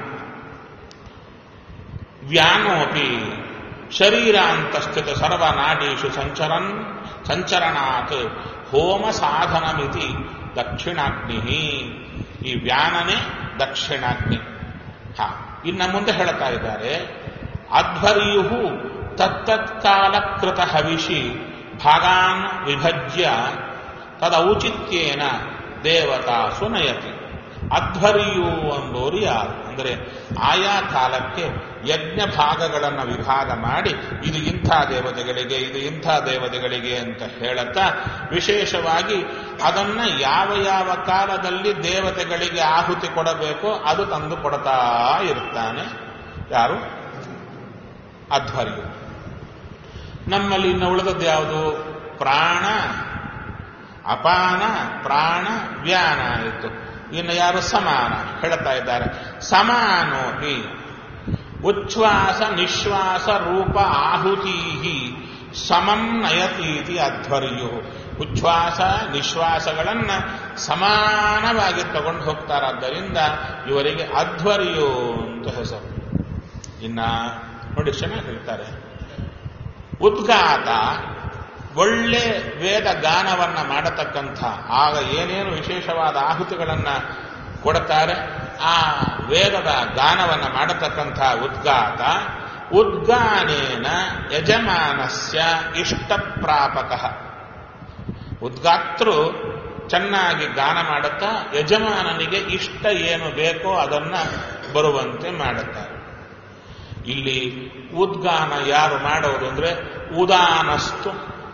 ವ್ಯಾನೋಪಿ ಶರೀರಾಂತಸ್ಥಿತ ಸರ್ವನಾಡೀಶು ಸಂಚರನ್ ಸಂಚರಣಾತ್ ಹೋಮ ಸಾಧನಮಿತಿ ದಕ್ಷಿಣಾಗ್ನಿ ಈ ವ್ಯಾನನೇ ದಕ್ಷಿಣಾಗ್ನಿ ಹ ಇನ್ನ ಮುಂದೆ ಹೇಳ್ತಾ ಇದ್ದಾರೆ ಅಧ್ವರ್ಯು ತತ್ತತ್ಕಾಲಕೃತ ಹವಿಷಿ ಭಾಗಾನ್ ವಿಭಜ್ಯ ತದೌಚಿತ್ಯೇನ ದೇವತಾ ಸುನಯತಿ ಅಧ್ವರ್ಯು ಎಂಬುವರು ಯಾರು ಅಂದರೆ ಆಯಾ ಕಾಲಕ್ಕೆ ಯಜ್ಞ ಭಾಗಗಳನ್ನು ವಿಭಾಗ ಮಾಡಿ ಇದು ಇಂಥ ದೇವತೆಗಳಿಗೆ ಇದು ಇಂಥ ದೇವತೆಗಳಿಗೆ ಅಂತ ಹೇಳುತ್ತಾ ವಿಶೇಷವಾಗಿ ಅದನ್ನ ಯಾವ ಯಾವ ಕಾಲದಲ್ಲಿ ದೇವತೆಗಳಿಗೆ ಆಹುತಿ ಕೊಡಬೇಕೋ ಅದು ತಂದು ಕೊಡ್ತಾ ಇರ್ತಾನೆ ಯಾರು ಅಧ್ವರ್ಯು ನಮ್ಮಲ್ಲಿ ಇನ್ನು ಉಳಿದದ್ದು ಯಾವುದು ಪ್ರಾಣ ಅಪಾನ ಪ್ರಾಣ ವ್ಯಾನ ಆಯಿತು ಇನ್ನು ಯಾರು ಸಮಾನ ಹೇಳ್ತಾ ಇದ್ದಾರೆ ಸಮಾನೋಪಿ ಉಚ್ಛ್ವಾಸ ನಿಶ್ವಾಸ ರೂಪ ಆಹುತಿ ಸಮಂ ನಯತೀತಿ ಅಧ್ವರ್ಯು ಉಚ್ಛ್ವಾಸ ನಿಶ್ವಾಸಗಳನ್ನ ಸಮಾನವಾಗಿ ತಗೊಂಡು ಹೋಗ್ತಾರಾದ್ದರಿಂದ ಇವರಿಗೆ ಅಧ್ವರ್ಯು ಅಂತ ಹೆಸರು ಇನ್ನ ನೋಡಿ ಚೆನ್ನಾಗಿ ಹೇಳ್ತಾರೆ ಉದ್ಗಾತ ಒಳ್ಳೆ ವೇದ ಗಾನವನ್ನ ಮಾಡತಕ್ಕಂಥ ಆಗ ಏನೇನು ವಿಶೇಷವಾದ ಆಹುತಿಗಳನ್ನ ಕೊಡುತ್ತಾರೆ ಆ ವೇದದ ಗಾನವನ್ನ ಮಾಡತಕ್ಕಂಥ ಉದ್ಗಾತ ಉದ್ಗಾನೇನ ಯಜಮಾನಸ್ಯ ಇಷ್ಟಪ್ರಾಪಕ ಉದ್ಗಾತೃ ಚೆನ್ನಾಗಿ ಗಾನ ಮಾಡುತ್ತಾ ಯಜಮಾನನಿಗೆ ಇಷ್ಟ ಏನು ಬೇಕೋ ಅದನ್ನ ಬರುವಂತೆ ಮಾಡುತ್ತಾರೆ ಇಲ್ಲಿ ಉದ್ಗಾನ ಯಾರು ಮಾಡೋದು ಅಂದ್ರೆ ಉದಾನಸ್ತು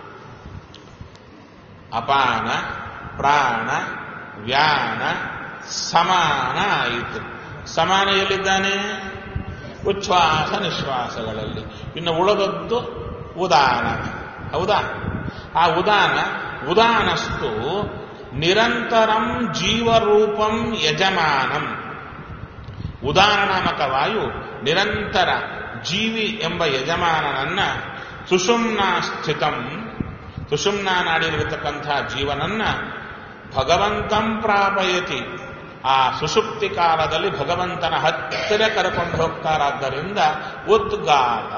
ಅಪಾನ ಪ್ರಾಣ ವ್ಯಾನ ಸಮಾನ ಆಯಿತು ಸಮಾನ ಎಲ್ಲಿದ್ದಾನೆ ಉಚ್ಛ್ವಾಸ ನಿಶ್ವಾಸಗಳಲ್ಲಿ ಇನ್ನು ಉಳಿದದ್ದು ಉದಾನ ಹೌದಾ ಆ ಉದಾನ ಉದಾನಸ್ತು ನಿರಂತರಂ ಜೀವರೂಪಂ ಯಜಮಾನಂ ಉದಾನ ನಾಮಕ ವಾಯು ನಿರಂತರ ಜೀವಿ ಎಂಬ ಯಜಮಾನನನ್ನ ಸುಷುಮ್ನಾ ಸ್ಥಿತಂ ಸುಷುಮ್ನಾ ನಾಡಿರತಕ್ಕಂಥ ಜೀವನನ್ನ ಭಗವಂತಂ ಪ್ರಾಪಯತಿ ಆ ಸುಷುಪ್ತಿ ಕಾಲದಲ್ಲಿ ಭಗವಂತನ ಹತ್ತಿರ ಕರ್ಕೊಂಡು ಹೋಗ್ತಾರಾದ್ದರಿಂದ ಉದ್ಗಾತ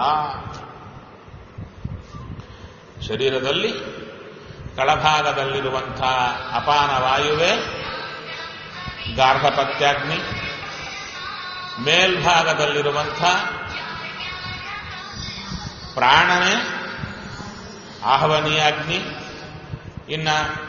ಶರೀರದಲ್ಲಿ ಕೆಳಭಾಗದಲ್ಲಿರುವಂಥ ಅಪಾನ ವಾಯುವೇ ಗಾರ್ಹಪತ್ಯಾಗ್ನಿ ಮೇಲ್ಭಾಗದಲ್ಲಿರುವಂಥ ಪ್ರಾಣನೇ ಆಹ್ವನೀಯಾಗ್ನಿ ಇನ್ನ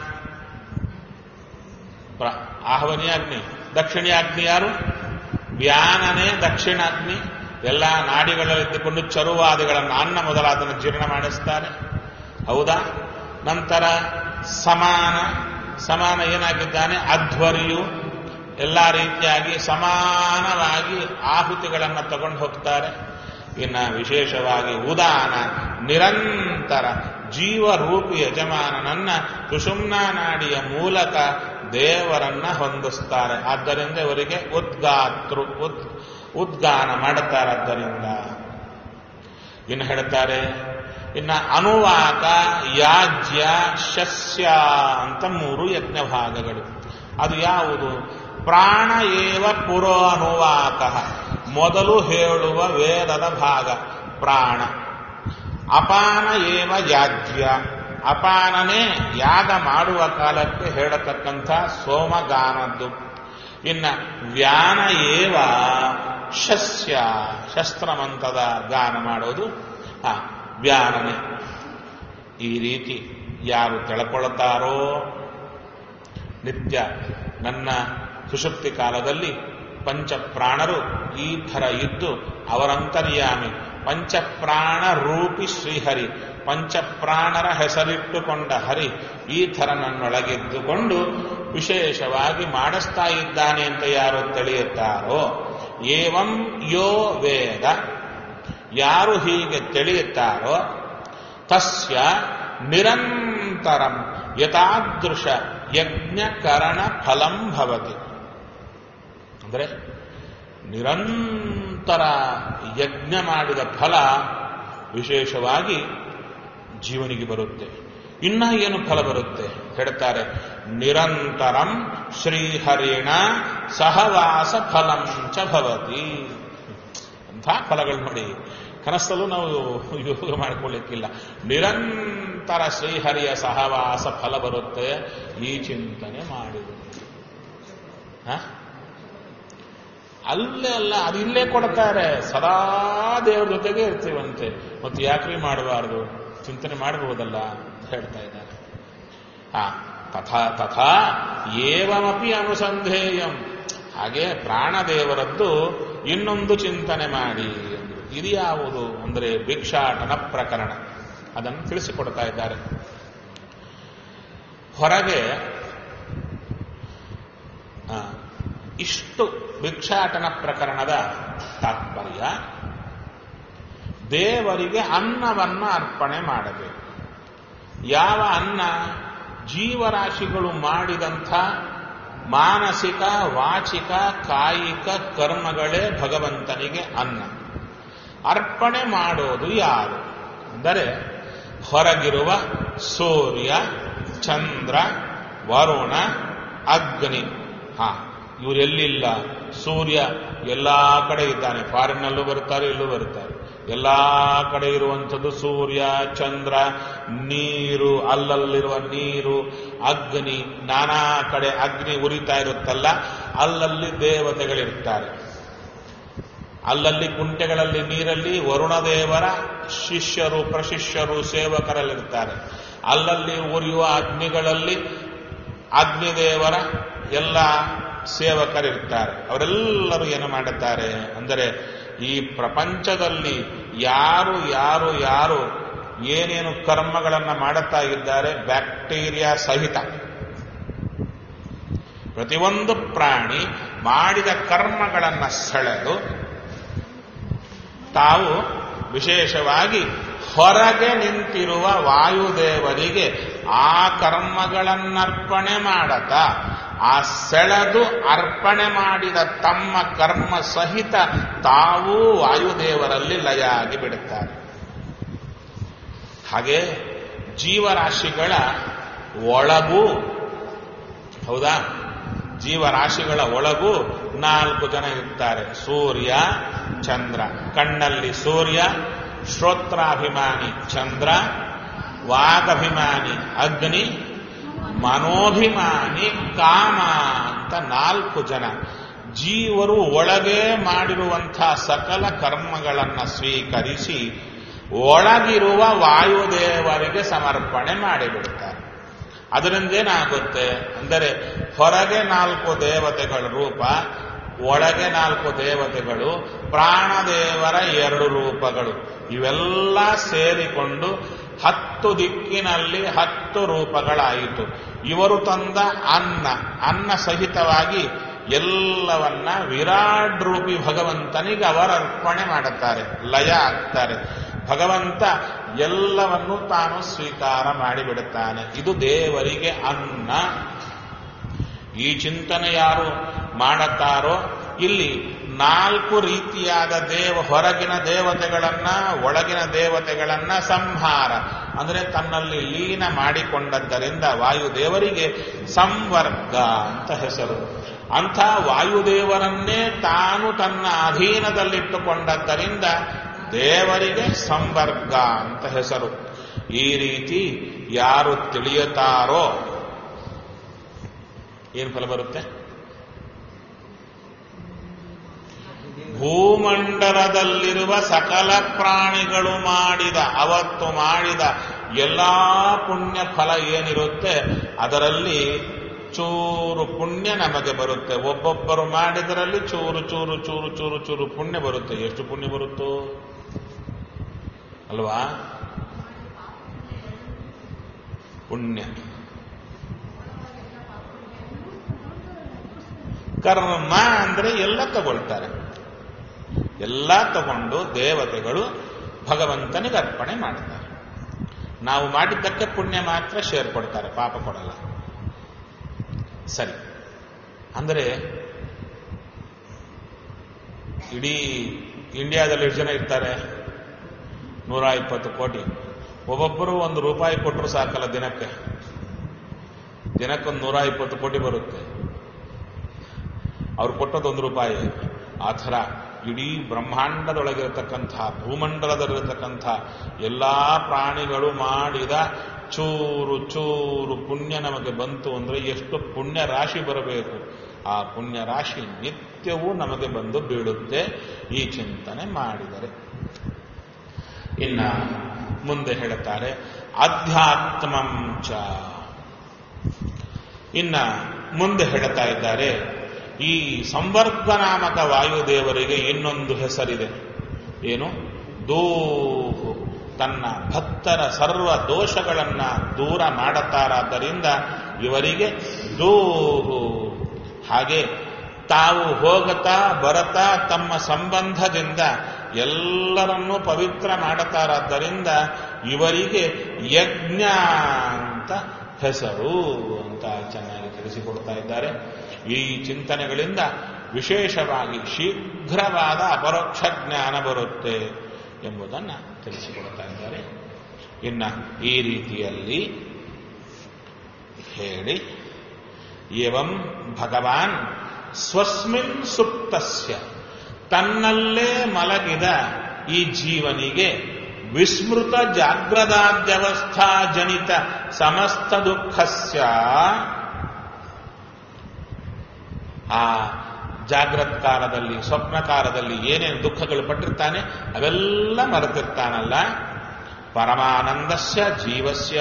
ಪ್ರ- ಆಹ್ವನೀಯಾಗ್ನಿ ದಕ್ಷಿಣೀಯಾಗ್ನಿ ಯಾರು ವ್ಯಾನನೇ ದಕ್ಷಿಣಾಗ್ನಿ ಎಲ್ಲ ನಾಡಿಗಳಲ್ಲಿದ್ದುಕೊಂಡು ಚರುವಾದಿಗಳನ್ನು ಅನ್ನ ಮೊದಲಾದನ್ನು ಜೀರ್ಣ ಮಾಡಿಸ್ತಾರೆ ಹೌದಾ ನಂತರ ಸಮಾನ ಸಮಾನ ಏನಾಗಿದ್ದಾನೆ ಅಧ್ವರಿಯು ಎಲ್ಲ ರೀತಿಯಾಗಿ ಸಮಾನವಾಗಿ ಆಹುತಿಗಳನ್ನು ತಗೊಂಡು ಹೋಗ್ತಾರೆ ಇನ್ನು ವಿಶೇಷವಾಗಿ ಉದಾನ ನಿರಂತರ ಜೀವರೂಪಿ ಯಜಮಾನನನ್ನ ಸುಷುಮ್ನ ನಾಡಿಯ ಮೂಲಕ ದೇವರನ್ನ ಹೊಂದಿಸ್ತಾರೆ ಆದ್ದರಿಂದ ಇವರಿಗೆ ಉದ್ಗಾತೃ ಉದ್ ಉದ್ಗಾನ ಮಾಡುತ್ತಾರದ್ದರಿಂದ ಇನ್ನು ಹೇಳ್ತಾರೆ ಇನ್ನ ಅನುವಾಕ ಯಾಜ್ಯ ಶಸ್ಯ ಅಂತ ಮೂರು ಯಜ್ಞ ಭಾಗಗಳು ಅದು ಯಾವುದು ಪ್ರಾಣ ಏವ ಪುರೋ ಅನುವಾಕ ಮೊದಲು ಹೇಳುವ ವೇದದ ಭಾಗ ಪ್ರಾಣ ಅಪಾನ ಏವ ಯಾಜ್ಯ ಅಪಾನನೇ ಯಾಗ ಮಾಡುವ ಕಾಲಕ್ಕೆ ಹೇಳತಕ್ಕಂಥ ಸೋಮಗಾನದ್ದು ಇನ್ನ ವ್ಯಾನ ಏವ ಶಸ್ಯ ಶಸ್ತ್ರಮಂತದ ಗಾನ ಮಾಡೋದು ಆ ವ್ಯಾನನೆ ಈ ರೀತಿ ಯಾರು ತಿಳ್ಕೊಳ್ತಾರೋ ನಿತ್ಯ ನನ್ನ ಸುಷುಪ್ತಿ ಕಾಲದಲ್ಲಿ ಪಂಚಪ್ರಾಣರು ಈ ಥರ ಇದ್ದು ಅವರಂತರ್ಯಾಮಿ ಪಂಚಪ್ರಾಣ ರೂಪಿ ಶ್ರೀಹರಿ ಪಂಚಪ್ರಾಣರ ಹೆಸರಿಟ್ಟುಕೊಂಡ ಹರಿ ಈ ಥರ ನನ್ನೊಳಗಿದ್ದುಕೊಂಡು ವಿಶೇಷವಾಗಿ ಮಾಡಿಸ್ತಾ ಇದ್ದಾನೆ ಅಂತ ಯಾರು ತಿಳಿಯುತ್ತಾರೋ ಏವಂ ಯೋ ವೇದ ಯಾರು ಹೀಗೆ ತಿಳಿಯುತ್ತಾರೋ ತಸ್ಯ ನಿರಂತರಂ ಯಥಾದೃಶ ಯಜ್ಞಕರಣ ಫಲಂ ಭವತಿ ಅಂದರೆ ನಿರಂತರ ಯಜ್ಞ ಮಾಡಿದ ಫಲ ವಿಶೇಷವಾಗಿ ಜೀವನಿಗೆ ಬರುತ್ತೆ ಇನ್ನ ಏನು ಫಲ ಬರುತ್ತೆ ಹೇಳ್ತಾರೆ ನಿರಂತರಂ ಶ್ರೀಹರಿಣ ಸಹವಾಸ ಫಲಂ ಚ ಭವತಿ ಅಂಥ ಫಲಗಳು ನೋಡಿ ಕನಸಲ್ಲೂ ನಾವು ಯೋಗ ಮಾಡಿಕೊಳ್ಳಿಕ್ಕಿಲ್ಲ ನಿರಂತರ ಶ್ರೀಹರಿಯ ಸಹವಾಸ ಫಲ ಬರುತ್ತೆ ಈ ಚಿಂತನೆ ಮಾಡಿದರು ಹ? ಅಲ್ಲೇ ಅಲ್ಲ ಅದು ಇಲ್ಲೇ ಕೊಡ್ತಾರೆ ಸದಾ ದೇವರ ಜೊತೆಗೆ ಇರ್ತೀವಂತೆ ಮತ್ತೆ ಯಾಕ್ರಿ ಮಾಡಬಾರದು ಚಿಂತನೆ ಮಾಡಬಹುದಲ್ಲ ಅಂತ ಹೇಳ್ತಾ ಇದ್ದಾರೆ ಹಾ ತಥಾ ತಥಾ ಏವಮಪಿ ಅನುಸಂಧೇಯಂ ಹಾಗೆ ಪ್ರಾಣದೇವರದ್ದು ಇನ್ನೊಂದು ಚಿಂತನೆ ಮಾಡಿ ಅಂದ್ರು. ಇದು ಯಾವುದು ಅಂದರೆ ಭಿಕ್ಷಾಟನ ಪ್ರಕರಣ ಅದನ್ನು ತಿಳಿಸಿಕೊಡ್ತಾ ಇದ್ದಾರೆ ಹೊರಗೆ ಆ, ಇಷ್ಟು ಭಿಕ್ಷಾಟನ ಪ್ರಕರಣದ ತಾತ್ಪರ್ಯ ದೇವರಿಗೆ ಅನ್ನವನ್ನ ಅರ್ಪಣೆ ಮಾಡಬೇಕು ಯಾವ ಅನ್ನ ಜೀವರಾಶಿಗಳು ಮಾಡಿದಂಥ ಮಾನಸಿಕ ವಾಚಿಕ ಕಾಯಿಕ ಕರ್ಮಗಳೇ ಭಗವಂತನಿಗೆ ಅನ್ನ ಅರ್ಪಣೆ ಮಾಡೋದು ಯಾರು ಅಂದರೆ ಹೊರಗಿರುವ ಸೂರ್ಯ ಚಂದ್ರ ವರುಣ ಅಗ್ನಿ ಹಾ ಇವರೆಲ್ಲಿಲ್ಲ ಸೂರ್ಯ ಎಲ್ಲಾ ಕಡೆ ಇದ್ದಾನೆ ಫಾರಿನ್ನಲ್ಲೂ ಬರ್ತಾರೆ ಇಲ್ಲೂ ಬರ್ತಾರೆ ಎಲ್ಲಾ ಕಡೆ ಇರುವಂಥದ್ದು ಸೂರ್ಯ ಚಂದ್ರ ನೀರು ಅಲ್ಲಲ್ಲಿರುವ ನೀರು ಅಗ್ನಿ ನಾನಾ ಕಡೆ ಅಗ್ನಿ ಉರಿತಾ ಇರುತ್ತಲ್ಲ ಅಲ್ಲಲ್ಲಿ ದೇವತೆಗಳಿರ್ತಾರೆ ಅಲ್ಲಲ್ಲಿ ಕುಂಟೆಗಳಲ್ಲಿ ನೀರಲ್ಲಿ ವರುಣದೇವರ ಶಿಷ್ಯರು ಪ್ರಶಿಷ್ಯರು ಸೇವಕರಲ್ಲಿರ್ತಾರೆ ಅಲ್ಲಲ್ಲಿ ಉರಿಯುವ ಅಗ್ನಿಗಳಲ್ಲಿ ಅಗ್ನಿದೇವರ ಎಲ್ಲ ಸೇವಕರಿರ್ತಾರೆ ಅವರೆಲ್ಲರೂ ಏನು ಮಾಡುತ್ತಾರೆ ಅಂದರೆ ಈ ಪ್ರಪಂಚದಲ್ಲಿ ಯಾರು ಯಾರು ಯಾರು ಏನೇನು ಕರ್ಮಗಳನ್ನು ಮಾಡುತ್ತಾ ಇದ್ದಾರೆ ಬ್ಯಾಕ್ಟೀರಿಯಾ ಸಹಿತ ಪ್ರತಿಯೊಂದು ಪ್ರಾಣಿ ಮಾಡಿದ ಕರ್ಮಗಳನ್ನು ಸೆಳೆದು ತಾವು ವಿಶೇಷವಾಗಿ ಹೊರಗೆ ನಿಂತಿರುವ ವಾಯುದೇವರಿಗೆ ಆ ಕರ್ಮಗಳನ್ನರ್ಪಣೆ ಮಾಡತಾ ಆ ಸೆಳೆದು ಅರ್ಪಣೆ ಮಾಡಿದ ತಮ್ಮ ಕರ್ಮ ಸಹಿತ ತಾವೂ ವಾಯುದೇವರಲ್ಲಿ ಲಯ ಆಗಿ ಬಿಡುತ್ತಾರೆ ಹಾಗೆ ಜೀವರಾಶಿಗಳ ಒಳಗೂ ಹೌದಾ ಜೀವರಾಶಿಗಳ ಒಳಗೂ ನಾಲ್ಕು ಜನ ಇರ್ತಾರೆ ಸೂರ್ಯ ಚಂದ್ರ ಕಣ್ಣಲ್ಲಿ ಸೂರ್ಯ ಶ್ರೋತ್ರಾಭಿಮಾನಿ ಚಂದ್ರ ವಾಗಭಿಮಾನಿ ಅಗ್ನಿ ಮನೋಭಿಮಾನಿ ಕಾಮ ಅಂತ ನಾಲ್ಕು ಜನ ಜೀವರು ಒಳಗೆ ಮಾಡಿರುವಂತಹ ಸಕಲ ಕರ್ಮಗಳನ್ನ ಸ್ವೀಕರಿಸಿ ಒಳಗಿರುವ ವಾಯುದೇವರಿಗೆ ಸಮರ್ಪಣೆ ಮಾಡಿಬಿಡ್ತಾರೆ ಅದರಿಂದ ಏನಾಗುತ್ತೆ ಅಂದರೆ ಹೊರಗೆ ನಾಲ್ಕು ದೇವತೆಗಳ ರೂಪ ಒಳಗೆ ನಾಲ್ಕು ದೇವತೆಗಳು ಪ್ರಾಣದೇವರ ಎರಡು ರೂಪಗಳು ಇವೆಲ್ಲ ಸೇರಿಕೊಂಡು ಹತ್ತು ದಿಕ್ಕಿನಲ್ಲಿ ಹತ್ತು ರೂಪಗಳಾಯಿತು ಇವರು ತಂದ ಅನ್ನ ಅನ್ನ ಸಹಿತವಾಗಿ ಎಲ್ಲವನ್ನ ವಿರಾಟ್ ರೂಪಿ ಭಗವಂತನಿಗೆ ಅವರು ಅರ್ಪಣೆ ಮಾಡುತ್ತಾರೆ ಲಯ ಆಗ್ತಾರೆ ಭಗವಂತ ಎಲ್ಲವನ್ನು ತಾನು ಸ್ವೀಕಾರ ಮಾಡಿಬಿಡುತ್ತಾನೆ ಇದು ದೇವರಿಗೆ ಅನ್ನ ಈ ಚಿಂತನೆ ಯಾರು ಮಾಡುತ್ತಾರೋ ಇಲ್ಲಿ ನಾಲ್ಕು ರೀತಿಯಾದ ದೇವ ಹೊರಗಿನ ದೇವತೆಗಳನ್ನ ಒಳಗಿನ ದೇವತೆಗಳನ್ನ ಸಂಹಾರ ಅಂದರೆ ತನ್ನಲ್ಲಿ ಲೀನ ಮಾಡಿಕೊಂಡದ್ದರಿಂದ ವಾಯುದೇವರಿಗೆ ಸಂವರ್ಗ ಅಂತ ಹೆಸರು ಅಂಥ ವಾಯುದೇವರನ್ನೇ ತಾನು ತನ್ನ ಅಧೀನದಲ್ಲಿಟ್ಟುಕೊಂಡದ್ದರಿಂದ ದೇವರಿಗೆ ಸಂವರ್ಗ ಅಂತ ಹೆಸರು ಈ ರೀತಿ ಯಾರು ತಿಳಿಯುತ್ತಾರೋ ಏನು ಫಲ ಬರುತ್ತೆ ಭೂಮಂಡಲದಲ್ಲಿರುವ ಸಕಲ ಪ್ರಾಣಿಗಳು ಮಾಡಿದ ಅವತ್ತು ಮಾಡಿದ ಎಲ್ಲಾ ಪುಣ್ಯ ಫಲ ಏನಿರುತ್ತೆ ಅದರಲ್ಲಿ ಚೂರು ಪುಣ್ಯ ನಮಗೆ ಬರುತ್ತೆ ಒಬ್ಬೊಬ್ಬರು ಮಾಡಿದರಲ್ಲಿ ಚೂರು ಚೂರು ಚೂರು ಚೂರು ಚೂರು ಪುಣ್ಯ ಬರುತ್ತೆ ಎಷ್ಟು ಪುಣ್ಯ ಬರುತ್ತೋ ಅಲ್ವಾ ಪುಣ್ಯ ಕರ್ಮ ಅಂದ್ರೆ ಎಲ್ಲ ತಗೊಳ್ತಾರೆ ಎಲ್ಲ ತಗೊಂಡು ದೇವತೆಗಳು ಭಗವಂತನಿಗೆ ಅರ್ಪಣೆ ಮಾಡ್ತಾರೆ ನಾವು ಮಾಡಿದ್ದಕ್ಕೆ ಪುಣ್ಯ ಮಾತ್ರ ಶೇರ್ ಕೊಡ್ತಾರೆ ಪಾಪ ಕೊಡಲ್ಲ ಸರಿ ಅಂದರೆ ಇಡೀ ಇಂಡಿಯಾದಲ್ಲಿ ಎಷ್ಟು ಜನ ಇರ್ತಾರೆ ನೂರ ಇಪ್ಪತ್ತು ಕೋಟಿ ಒಬ್ಬೊಬ್ಬರು ಒಂದು ರೂಪಾಯಿ ಕೊಟ್ಟರು ಸಾಕಲ್ಲ ದಿನಕ್ಕೆ ದಿನಕ್ಕೊಂದು ನೂರ ಇಪ್ಪತ್ತು ಕೋಟಿ ಬರುತ್ತೆ ಅವ್ರು ಕೊಟ್ಟದ್ದು ಒಂದು ರೂಪಾಯಿ ಆ ಥರ ಇಡೀ ಬ್ರಹ್ಮಾಂಡದೊಳಗಿರತಕ್ಕಂಥ ಭೂಮಂಡಲದಲ್ಲಿರತಕ್ಕಂಥ ಎಲ್ಲ ಪ್ರಾಣಿಗಳು ಮಾಡಿದ ಚೂರು ಚೂರು ಪುಣ್ಯ ನಮಗೆ ಬಂತು ಅಂದರೆ ಎಷ್ಟು ಪುಣ್ಯ ರಾಶಿ ಬರಬೇಕು ಆ ಪುಣ್ಯ ರಾಶಿ ನಿತ್ಯವೂ ನಮಗೆ ಬಂದು ಬೀಳುತ್ತೆ ಈ ಚಿಂತನೆ ಮಾಡಿದರೆ ಇನ್ನ ಮುಂದೆ ಹೇಳುತ್ತಾರೆ ಅಧ್ಯಾತ್ಮಂಚ ಇನ್ನ ಮುಂದೆ ಹೇಳ್ತಾ ಇದ್ದಾರೆ ಈ ಸಂವರ್ಗ ನಾಮಕ ವಾಯುದೇವರಿಗೆ ಇನ್ನೊಂದು ಹೆಸರಿದೆ ಏನು ದೂಹು ತನ್ನ ಭಕ್ತರ ಸರ್ವ ದೋಷಗಳನ್ನ ದೂರ ಮಾಡುತ್ತಾರಾದ್ದರಿಂದ ಇವರಿಗೆ ದೂಹು ಹಾಗೆ ತಾವು ಹೋಗತಾ ಬರತಾ ತಮ್ಮ ಸಂಬಂಧದಿಂದ ಎಲ್ಲರನ್ನೂ ಪವಿತ್ರ ಮಾಡುತ್ತಾರಾದ್ದರಿಂದ ಇವರಿಗೆ ಯಜ್ಞ ಅಂತ ಹೆಸರು ಅಂತ ಚೆನ್ನಾಗಿ ತಿಳಿಸಿಕೊಡ್ತಾ ಇದ್ದಾರೆ ಈ ಚಿಂತನೆಗಳಿಂದ ವಿಶೇಷವಾಗಿ ಶೀಘ್ರವಾದ ಅಪರೋಕ್ಷ ಜ್ಞಾನ ಬರುತ್ತೆ ಎಂಬುದನ್ನು ತಿಳಿಸಿಕೊಡ್ತಾ ಇದ್ದಾರೆ ಇನ್ನ ಈ ರೀತಿಯಲ್ಲಿ ಹೇಳಿ ಏವಂ ಭಗವಾನ್ ಸ್ವಸ್ಮಿನ್ ಸುಪ್ತಸ್ಯ ತನ್ನಲ್ಲೇ ಮಲಗಿದ ಈ ಜೀವನಿಗೆ ವಿಸ್ಮೃತ ಜಾಗ್ರದಾದ್ಯವಸ್ಥಾ ಜನಿತ ಸಮಸ್ತ ದುಃಖಸ್ಯ ಆ ಜಾಗ್ರತ್ ಕಾಲದಲ್ಲಿ ಸ್ವಪ್ನ ಕಾಲದಲ್ಲಿ ಏನೇನು ದುಃಖಗಳು ಪಟ್ಟಿರ್ತಾನೆ ಅವೆಲ್ಲ ಮರೆತಿರ್ತಾನಲ್ಲ ಪರಮಾನಂದಸ್ಯ ಜೀವಸ್ಯ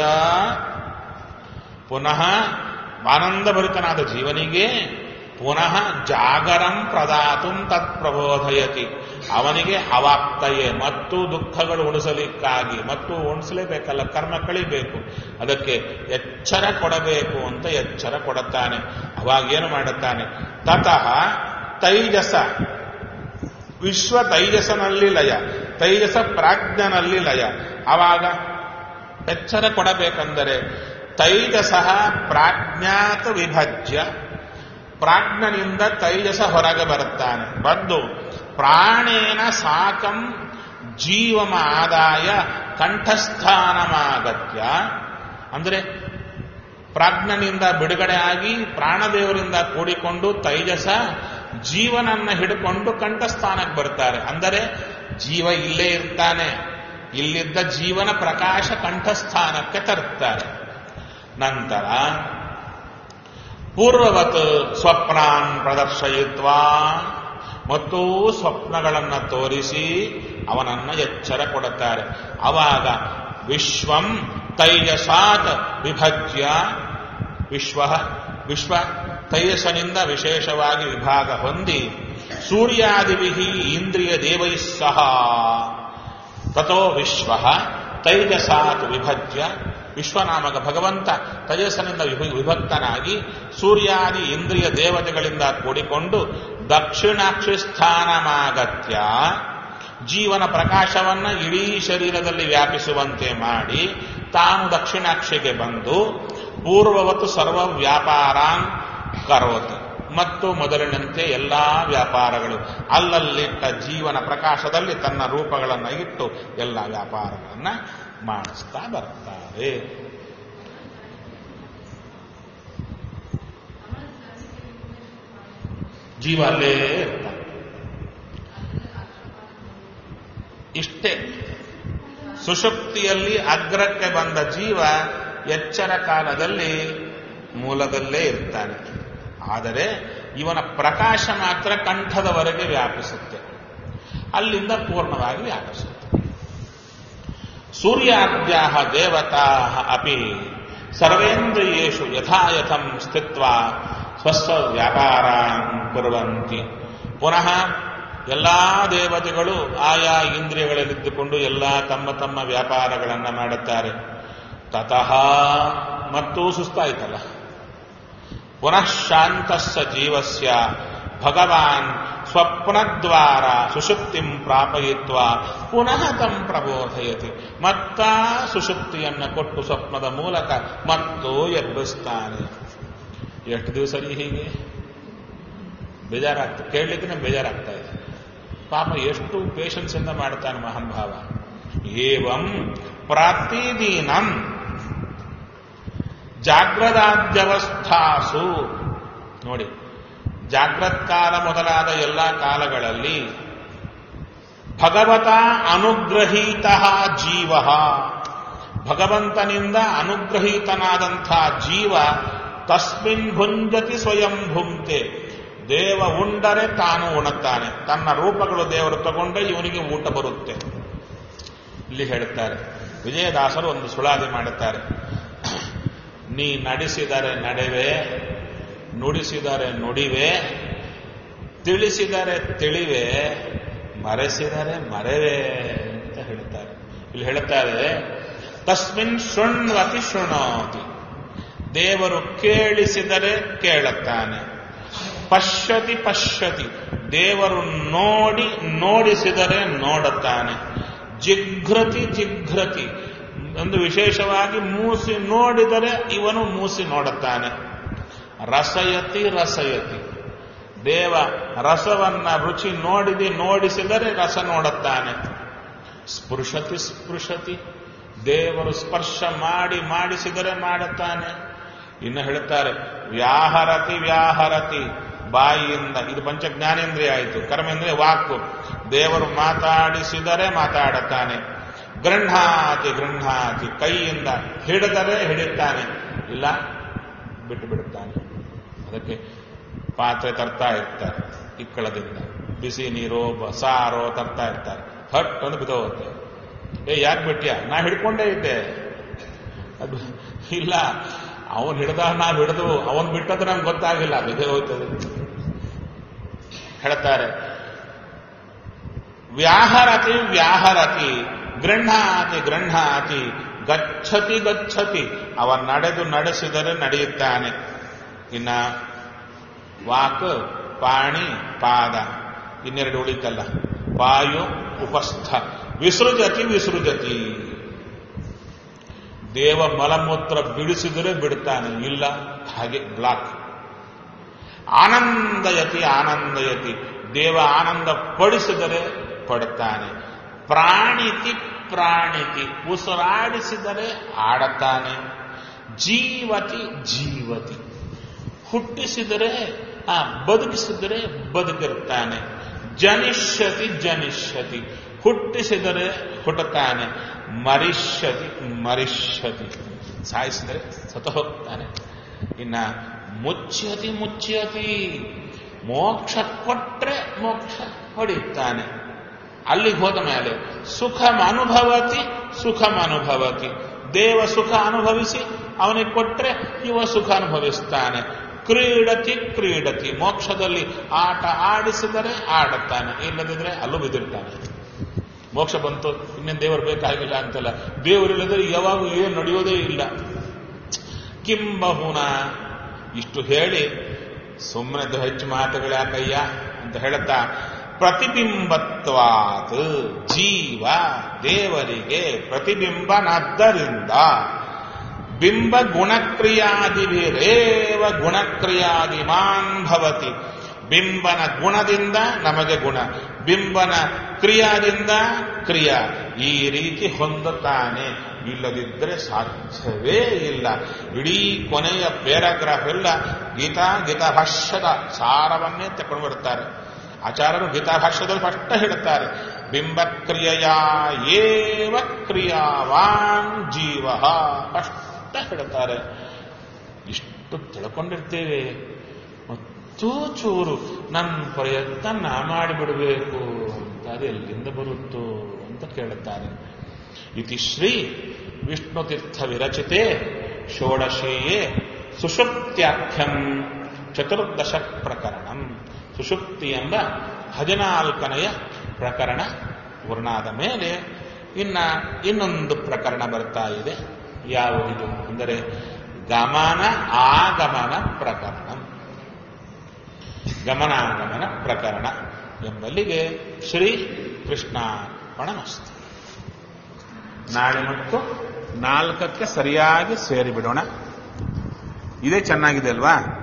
ಪುನಃ ಆನಂದಭರಿತನಾದ ಜೀವನಿಗೆ ಪುನಃ ಜಾಗರಂ ಪ್ರದಾತು ತತ್ ಪ್ರಬೋಧಯತಿ ಅವನಿಗೆ ಅವಾಪ್ತಯೇ ಮತ್ತು ದುಃಖಗಳು ಉಣಿಸಲಿಕ್ಕಾಗಿ ಮತ್ತು ಉಣಿಸಲೇಬೇಕಲ್ಲ ಕರ್ಮ ಕಳಿಬೇಕು ಅದಕ್ಕೆ ಎಚ್ಚರ ಕೊಡಬೇಕು ಅಂತ ಎಚ್ಚರ ಕೊಡುತ್ತಾನೆ ಅವಾಗ ಏನು ಮಾಡುತ್ತಾನೆ ತತಃ ತೈಜಸ ವಿಶ್ವ ತೈಜಸನಲ್ಲಿ ಲಯ ತೈಜಸ ಪ್ರಾಜ್ಞನಲ್ಲಿ ಲಯ ಅವಾಗ ಎಚ್ಚರ ಕೊಡಬೇಕೆಂದರೆ ತೈಜಸ ಪ್ರಾಜ್ಞಾತ ವಿಭಜ್ಯ ಪ್ರಾಜ್ಞನಿಂದ ತೈಜಸ ಹೊರಗೆ ಬರುತ್ತಾನೆ ಬಂದು ಪ್ರಾಣೇನ ಸಾಕಂ ಜೀವಮ ಆದಾಯ ಕಂಠಸ್ಥಾನಮಾಗತ್ಯ ಅಂದರೆ ಪ್ರಾಜ್ಞನಿಂದ ಬಿಡುಗಡೆ ಆಗಿ ಪ್ರಾಣದೇವರಿಂದ ಕೂಡಿಕೊಂಡು ತೈಜಸ ಜೀವನನ್ನ ಹಿಡ್ಕೊಂಡು ಕಂಠಸ್ಥಾನಕ್ಕೆ ಬರ್ತಾರೆ ಅಂದರೆ ಜೀವ ಇಲ್ಲೇ ಇರ್ತಾನೆ ಇಲ್ಲಿದ್ದ ಜೀವನ ಪ್ರಕಾಶ ಕಂಠಸ್ಥಾನಕ್ಕೆ ತರುತ್ತಾರೆ ನಂತರ ಪೂರ್ವವತ್ ಸ್ವಪ್ನಾನ್ ಪ್ರದರ್ಶಯಿತ್ವ ಮತ್ತು ಸ್ವಪ್ನಗಳನ್ನು ತೋರಿಸಿ ಅವನನ್ನ ಎಚ್ಚರ ಕೊಡುತ್ತಾರೆ ಅವಾಗ ವಿಶ್ವಂ ತೈಜಸಾತ್ ವಿಭಜ್ಯ ವಿಶ್ವ ವಿಶ್ವ ತೈಜಸನಿಂದ ವಿಶೇಷವಾಗಿ ವಿಭಾಗ ಹೊಂದಿ ಸೂರ್ಯಾದಿಭಿ ಇಂದ್ರಿಯ ದೇವೈ ಸಹ ತಥೋ ವಿಶ್ವ ತೈಜಸಾತ್ ವಿಭಜ್ಯ ವಿಶ್ವನಾಮಕ ಭಗವಂತ ತೇಜಸ್ಸನಿಂದ ವಿಭ- ವಿಭಕ್ತನಾಗಿ ಸೂರ್ಯಾದಿ ಇಂದ್ರಿಯ ದೇವತೆಗಳಿಂದ ಕೂಡಿಕೊಂಡು ದಕ್ಷಿಣಾಕ್ಷಿ ಸ್ಥಾನಮಾಗತ್ಯ ಜೀವನ ಪ್ರಕಾಶವನ್ನ ಇಡೀ ಶರೀರದಲ್ಲಿ ವ್ಯಾಪಿಸುವಂತೆ ಮಾಡಿ ತಾನು ದಕ್ಷಿಣಾಕ್ಷಿಗೆ ಬಂದು ಪೂರ್ವವತ್ತು ಸರ್ವ ವ್ಯಾಪಾರಾನ್ ಕರೋತಿ ಮತ್ತು ಮೊದಲಿನಂತೆ ಎಲ್ಲಾ ವ್ಯಾಪಾರಗಳು ಅಲ್ಲಲ್ಲಿಟ್ಟ ಜೀವನ ಪ್ರಕಾಶದಲ್ಲಿ ತನ್ನ ರೂಪಗಳನ್ನು ಇಟ್ಟು ಎಲ್ಲ ವ್ಯಾಪಾರಗಳನ್ನ ಮಾಡಿಸ್ತಾ ಬರ್ತಾರೆ ಜೀವ ಅಲ್ಲೇ ಇರ್ತಾನೆ ಇಷ್ಟೇ ಸುಷುಪ್ತಿಯಲ್ಲಿ ಅಗ್ರಕ್ಕೆ ಬಂದ ಜೀವ ಎಚ್ಚರ ಕಾಲದಲ್ಲಿ ಮೂಲದಲ್ಲೇ ಇರ್ತಾನೆ ಆದರೆ ಇವನ ಪ್ರಕಾಶ ಮಾತ್ರ ಕಂಠದವರೆಗೆ ವ್ಯಾಪಿಸುತ್ತೆ ಅಲ್ಲಿಂದ ಪೂರ್ಣವಾಗಿ ವ್ಯಾಪಿಸುತ್ತೆ ಸೂರ್ಯಾದ್ಯಾ ದೇವತಾ ಅಪಿ ಸರ್ವೇಂದ್ರಿಯೇಷು ಯಥಾಯಥಂ ಸ್ಥಿತ್ವ ಸ್ವಸ್ವ ವ್ಯಾಪಾರಾನ್ ಕುರುವಂತಿ ಪುನಃ ಎಲ್ಲಾ ದೇವತೆಗಳು ಆಯಾ ಇಂದ್ರಿಯಗಳಲ್ಲಿದ್ದುಕೊಂಡು ಎಲ್ಲ ತಮ್ಮ ತಮ್ಮ ವ್ಯಾಪಾರಗಳನ್ನು ಮಾಡುತ್ತಾರೆ ತತಃ ಮತ್ತು ಸುಸ್ತಾಯ್ತಲ್ಲ ಪುನಃ ಶಾಂತಸ್ಸ ಜೀವಸ್ಯ ಭಗವಾನ್ ಸ್ವಪ್ನದ್ವಾರ ಸುಷುಪ್ತಿಂ ಪ್ರಾಪಯಿತ್ವ ಪುನಃ ತಂ ಪ್ರಬೋಧಯತಿ ಮತ್ತ ಸುಷುಪ್ತಿಯನ್ನು ಕೊಟ್ಟು ಸ್ವಪ್ನದ ಮೂಲಕ ಮತ್ತು ಎಬ್ಬಿಸ್ತಾನೆ ಎಷ್ಟು ದಿವಸ ರೀ ಹೀಗೆ ಬೇಜಾರಾಗ್ತದೆ ಕೇಳಲಿಕ್ಕೆ ಬೇಜಾರಾಗ್ತಾ ಇದೆ ಪಾಪ ಎಷ್ಟು ಪೇಷನ್ಸ್ ಇಂದ ಮಾಡ್ತಾನೆ ಮಹಾನುಭಾವ ಏವಂ ಪ್ರತಿದಿನಂ ಜಾಗ್ರದಾದ್ಯವಸ್ಥಾಸು ನೋಡಿ ಜಾಗ್ರತ್ಕಾಲ ಮೊದಲಾದ ಎಲ್ಲ ಕಾಲಗಳಲ್ಲಿ ಭಗವತ ಅನುಗ್ರಹೀತ ಜೀವ ಭಗವಂತನಿಂದ ಅನುಗ್ರಹೀತನಾದಂಥ ಜೀವ ತಸ್ಮಿನ್ ಭುಂಜತಿ ಸ್ವಯಂ ಭುಂಕ್ತೆ ದೇವ ಉಂಡರೆ ತಾನು ಉಣುತ್ತಾನೆ ತನ್ನ ರೂಪಗಳು ದೇವರು ತಗೊಂಡ್ರೆ ಇವನಿಗೆ ಊಟ ಬರುತ್ತೆ ಇಲ್ಲಿ ಹೇಳುತ್ತಾರೆ ವಿಜಯದಾಸರು ಒಂದು ಸುಳಾದಿ ಮಾಡುತ್ತಾರೆ ನೀ ನಡೆಸಿದರೆ ನಡೆವೆ ನುಡಿಸಿದರೆ ನುಡಿವೆ ತಿಳಿಸಿದರೆ ತಿಳಿವೆ ಮರೆಸಿದರೆ ಮರೆವೆ ಅಂತ ಹೇಳ್ತಾರೆ ಇಲ್ಲಿ ಹೇಳುತ್ತಾರೆ ತಸ್ಮಿನ್ ಶೃಣ್ವತಿ ಶೃಣೋತಿ ದೇವರು ಕೇಳಿಸಿದರೆ ಕೇಳುತ್ತಾನೆ ಪಶ್ಯತಿ ಪಶ್ಯತಿ ದೇವರು ನೋಡಿ ನೋಡಿಸಿದರೆ ನೋಡುತ್ತಾನೆ ಜಿಘ್ರತಿ ಜಿಘ್ರತಿ ಒಂದು ವಿಶೇಷವಾಗಿ ಮೂಸಿ ನೋಡಿದರೆ ಇವನು ಮೂಸಿ ನೋಡುತ್ತಾನೆ ರಸಯತಿ ರಸಯತಿ ದೇವ ರಸವನ್ನ ರುಚಿ ನೋಡಿದಿ ನೋಡಿಸಿದರೆ ರಸ ನೋಡುತ್ತಾನೆ ಸ್ಪೃಶತಿ ಸ್ಪೃಶತಿ ದೇವರು ಸ್ಪರ್ಶ ಮಾಡಿ ಮಾಡಿಸಿದರೆ ಮಾಡುತ್ತಾನೆ ಇನ್ನು ಹೇಳುತ್ತಾರೆ ವ್ಯಾಹರತಿ ವ್ಯಾಹರತಿ ಬಾಯಿಯಿಂದ ಇದು ಪಂಚ ಜ್ಞಾನೇಂದ್ರಿಯ ಆಯಿತು ಕರ್ಮೇಂದ್ರಿಯ ವಾಕು ದೇವರು ಮಾತಾಡಿಸಿದರೆ ಮಾತಾಡುತ್ತಾನೆ ಗೃಹಾತಿ ಗೃಹಾತಿ ಕೈಯಿಂದ ಹಿಡಿದರೆ ಹಿಡಿತಾನೆ ಇಲ್ಲ ಬಿಟ್ಟು ಬಿಡುತ್ತಾನೆ ಅದಕ್ಕೆ ಪಾತ್ರೆ ತರ್ತಾ ಇರ್ತಾರೆ ಇಕ್ಕಳದಿಂದ ಬಿಸಿ ನೀರೋ ಬ- ಸಾರೋ ತರ್ತಾ ಇರ್ತಾರೆ ಹಟ್ ಅಂತ ಬಿದ್ದೋಗುತ್ತೆ ಏ ಯಾಕೆ ಬಿಟ್ಯಾ ನಾ ಹಿಡ್ಕೊಂಡೇ ಇದ್ದೆ ಅದು ಇಲ್ಲ ಅವನ್ ಹಿಡ್ದ ನಾವು ಹಿಡಿದು ಅವನ್ ಬಿಟ್ಟದ್ರೆ ನಮ್ಗೆ ಗೊತ್ತಾಗಿಲ್ಲ ಬಿದ್ದೆ ಹೋಗ್ತದೆ ಹೇಳ್ತಾರೆ ವ್ಯಾಹರತಿ ವ್ಯಾಹರತಿ ಗೃಹಾತಿ ಗೃಹಾತಿ ಗಚ್ಚತಿ ಗಚ್ಚತಿ ಅವ ನಡೆದು ನಡೆಸಿದರೆ ನಡೆಯುತ್ತಾನೆ ಇನ್ನ ವಾಕ್ ಪಾಣಿ ಪಾದ ಇನ್ನೆರಡು ಉಳಿತಲ್ಲ ವಾಯು ಉಪಸ್ಥ ವಿಸೃಜತಿ ವಿಸೃಜತಿ ದೇವ ಮಲಮೂತ್ರ ಬಿಡಿಸಿದರೆ ಬಿಡ್ತಾನೆ ಇಲ್ಲ ಹಾಗೆ ಬ್ಲಾಕ್ ಆನಂದಯತಿ ಆನಂದಯತಿ ದೇವ ಆನಂದ ಪಡಿಸಿದರೆ ಪಡುತ್ತಾನೆ ಪ್ರಾಣಿತಿ ಪ್ರಾಣಿತಿ ಉಸಿರಾಡಿಸಿದರೆ ಆಡತಾನೆ ಜೀವತಿ ಜೀವತಿ ಹುಟ್ಟಿಸಿದರೆ ಆ ಬದುಕಿಸಿದರೆ ಬದುಕಿರ್ತಾನೆ ಜನಿಷ್ಯತಿ ಜನಿಷ್ಯತಿ ಹುಟ್ಟಿಸಿದರೆ ಹುಟ್ಟುತ್ತಾನೆ ಮರಿಷ್ಯತಿ ಮರಿಷ್ಯತಿ ಸಾಯಿಸಿದರೆ ಸತ ಹೋಗ್ತಾನೆ ಇನ್ನ ಮುಚ್ಚ್ಯತಿ ಮುಚ್ಚ್ಯತಿ ಮೋಕ್ಷ ಕೊಟ್ರೆ ಮೋಕ್ಷ ಹೊಡಿತಾನೆ ಅಲ್ಲಿಗೆ ಹೋದ ಮೇಲೆ ಸುಖಂ ಅನುಭವತಿ ಸುಖಂ ಅನುಭವತಿ ದೇವ ಸುಖ ಅನುಭವಿಸಿ ಅವನಿಗೆ ಕೊಟ್ರೆ ಇವ ಸುಖ ಅನುಭವಿಸ್ತಾನೆ ಕ್ರೀಡತಿ ಕ್ರೀಡತಿ ಮೋಕ್ಷದಲ್ಲಿ ಆಟ ಆಡಿಸಿದರೆ ಆಡುತ್ತಾನೆ ಇಲ್ಲದಿದ್ರೆ ಅಲ್ಲೂ ಬಿದ್ದಿರ್ತಾನೆ ಮೋಕ್ಷ ಬಂತು ಇನ್ನೇನು ದೇವರು ಬೇಕಾಗಿಲ್ಲ ಅಂತಲ್ಲ ದೇವರಿಲ್ಲದ್ರೆ ಯಾವಾಗ ಏನು ನಡೆಯೋದೇ ಇಲ್ಲ ಕಿಂಬಹುನ ಇಷ್ಟು ಹೇಳಿ ಸುಮ್ಮನೆ ಹೆಚ್ಚು ಮಾತುಗಳು ಯಾಕಯ್ಯ ಅಂತ ಹೇಳುತ್ತಾ ಪ್ರತಿಬಿಂಬತ್ವಾತ್ ಜೀವ ದೇವರಿಗೆ ಪ್ರತಿಬಿಂಬನಾದ್ದರಿಂದ ಬಿಂಬ ಗುಣಕ್ರಿಯಾದಿಭಿರೇವ ಗುಣಕ್ರಿಯಾದಿಮಾನ್ ಭವತಿ ಬಿಂಬನ ಗುಣದಿಂದ ನಮಗೆ ಗುಣ ಬಿಂಬನ ಕ್ರಿಯಾದಿಂದ ಕ್ರಿಯಾ ಈ ರೀತಿ ಹೊಂದುತ್ತಾನೆ ಇಲ್ಲದಿದ್ದರೆ ಸಾಧ್ಯವೇ ಇಲ್ಲ ಇಡೀ ಕೊನೆಯ ಪ್ಯಾರಾಗ್ರಾಫ್ ಎಲ್ಲ ಗೀತಾ ಗೀತಾಭಾಷ್ಯದ ಸಾರವನ್ನೇ ತಕೊಂಡು ಬಿಡುತ್ತಾರೆ ಆಚಾರ್ಯರು ಗೀತಾಭಾಷ್ಯದಲ್ಲಿ ಸ್ಪಷ್ಟ ಹೇಳುತ್ತಾರೆ ಬಿಂಬಕ್ರಿಯೆಯ ಏವ ಕ್ರಿಯಾವಾನ್ ಜೀವ ಸ್ಪಷ್ಟ ಹೇಳುತ್ತಾರೆ ಇಷ್ಟು ತಿಳ್ಕೊಂಡಿರ್ತೇವೆ ಮತ್ತೂ ಚೂರು ನನ್ನ ಪ್ರಯತ್ನ ನಾ ಮಾಡಿಬಿಡಬೇಕು ಅಂತ ಅದು ಎಲ್ಲಿಂದ ಬರುತ್ತೋ ಅಂತ ಕೇಳುತ್ತಾರೆ ಇತಿ ಶ್ರೀ ವಿಷ್ಣುತೀರ್ಥ ವಿರಚಿತೆ ಷೋಡಶೀಯೇ ಸುಷುಪ್ತ್ಯಾಖ್ಯಂ ಚತುರ್ದಶ ಪ್ರಕರಣಂ ಸುಷುಪ್ತಿ ಎಂಬ ಹದಿನಾಲ್ಕನೆಯ ಪ್ರಕರಣ ವರ್ಣಾದ ಮೇಲೆ ಇನ್ನ ಇನ್ನೊಂದು ಪ್ರಕರಣ ಬರ್ತಾ ಇದೆ ಯಾವುದಿದು ಅಂದರೆ ಗಮನ ಆಗಮನ ಪ್ರಕರಣ ಗಮನಾಗಮನ ಪ್ರಕರಣ ಎಂಬಲ್ಲಿಗೆ ಶ್ರೀ ಕೃಷ್ಣಾರ್ಪಣಮಸ್ತು ನಾಳೆ ಮತ್ತು ನಾಲ್ಕಕ್ಕೆ ಸರಿಯಾಗಿ ಸೇರಿಬಿಡೋಣ ಇದೇ ಚೆನ್ನಾಗಿದೆ ಅಲ್ವಾ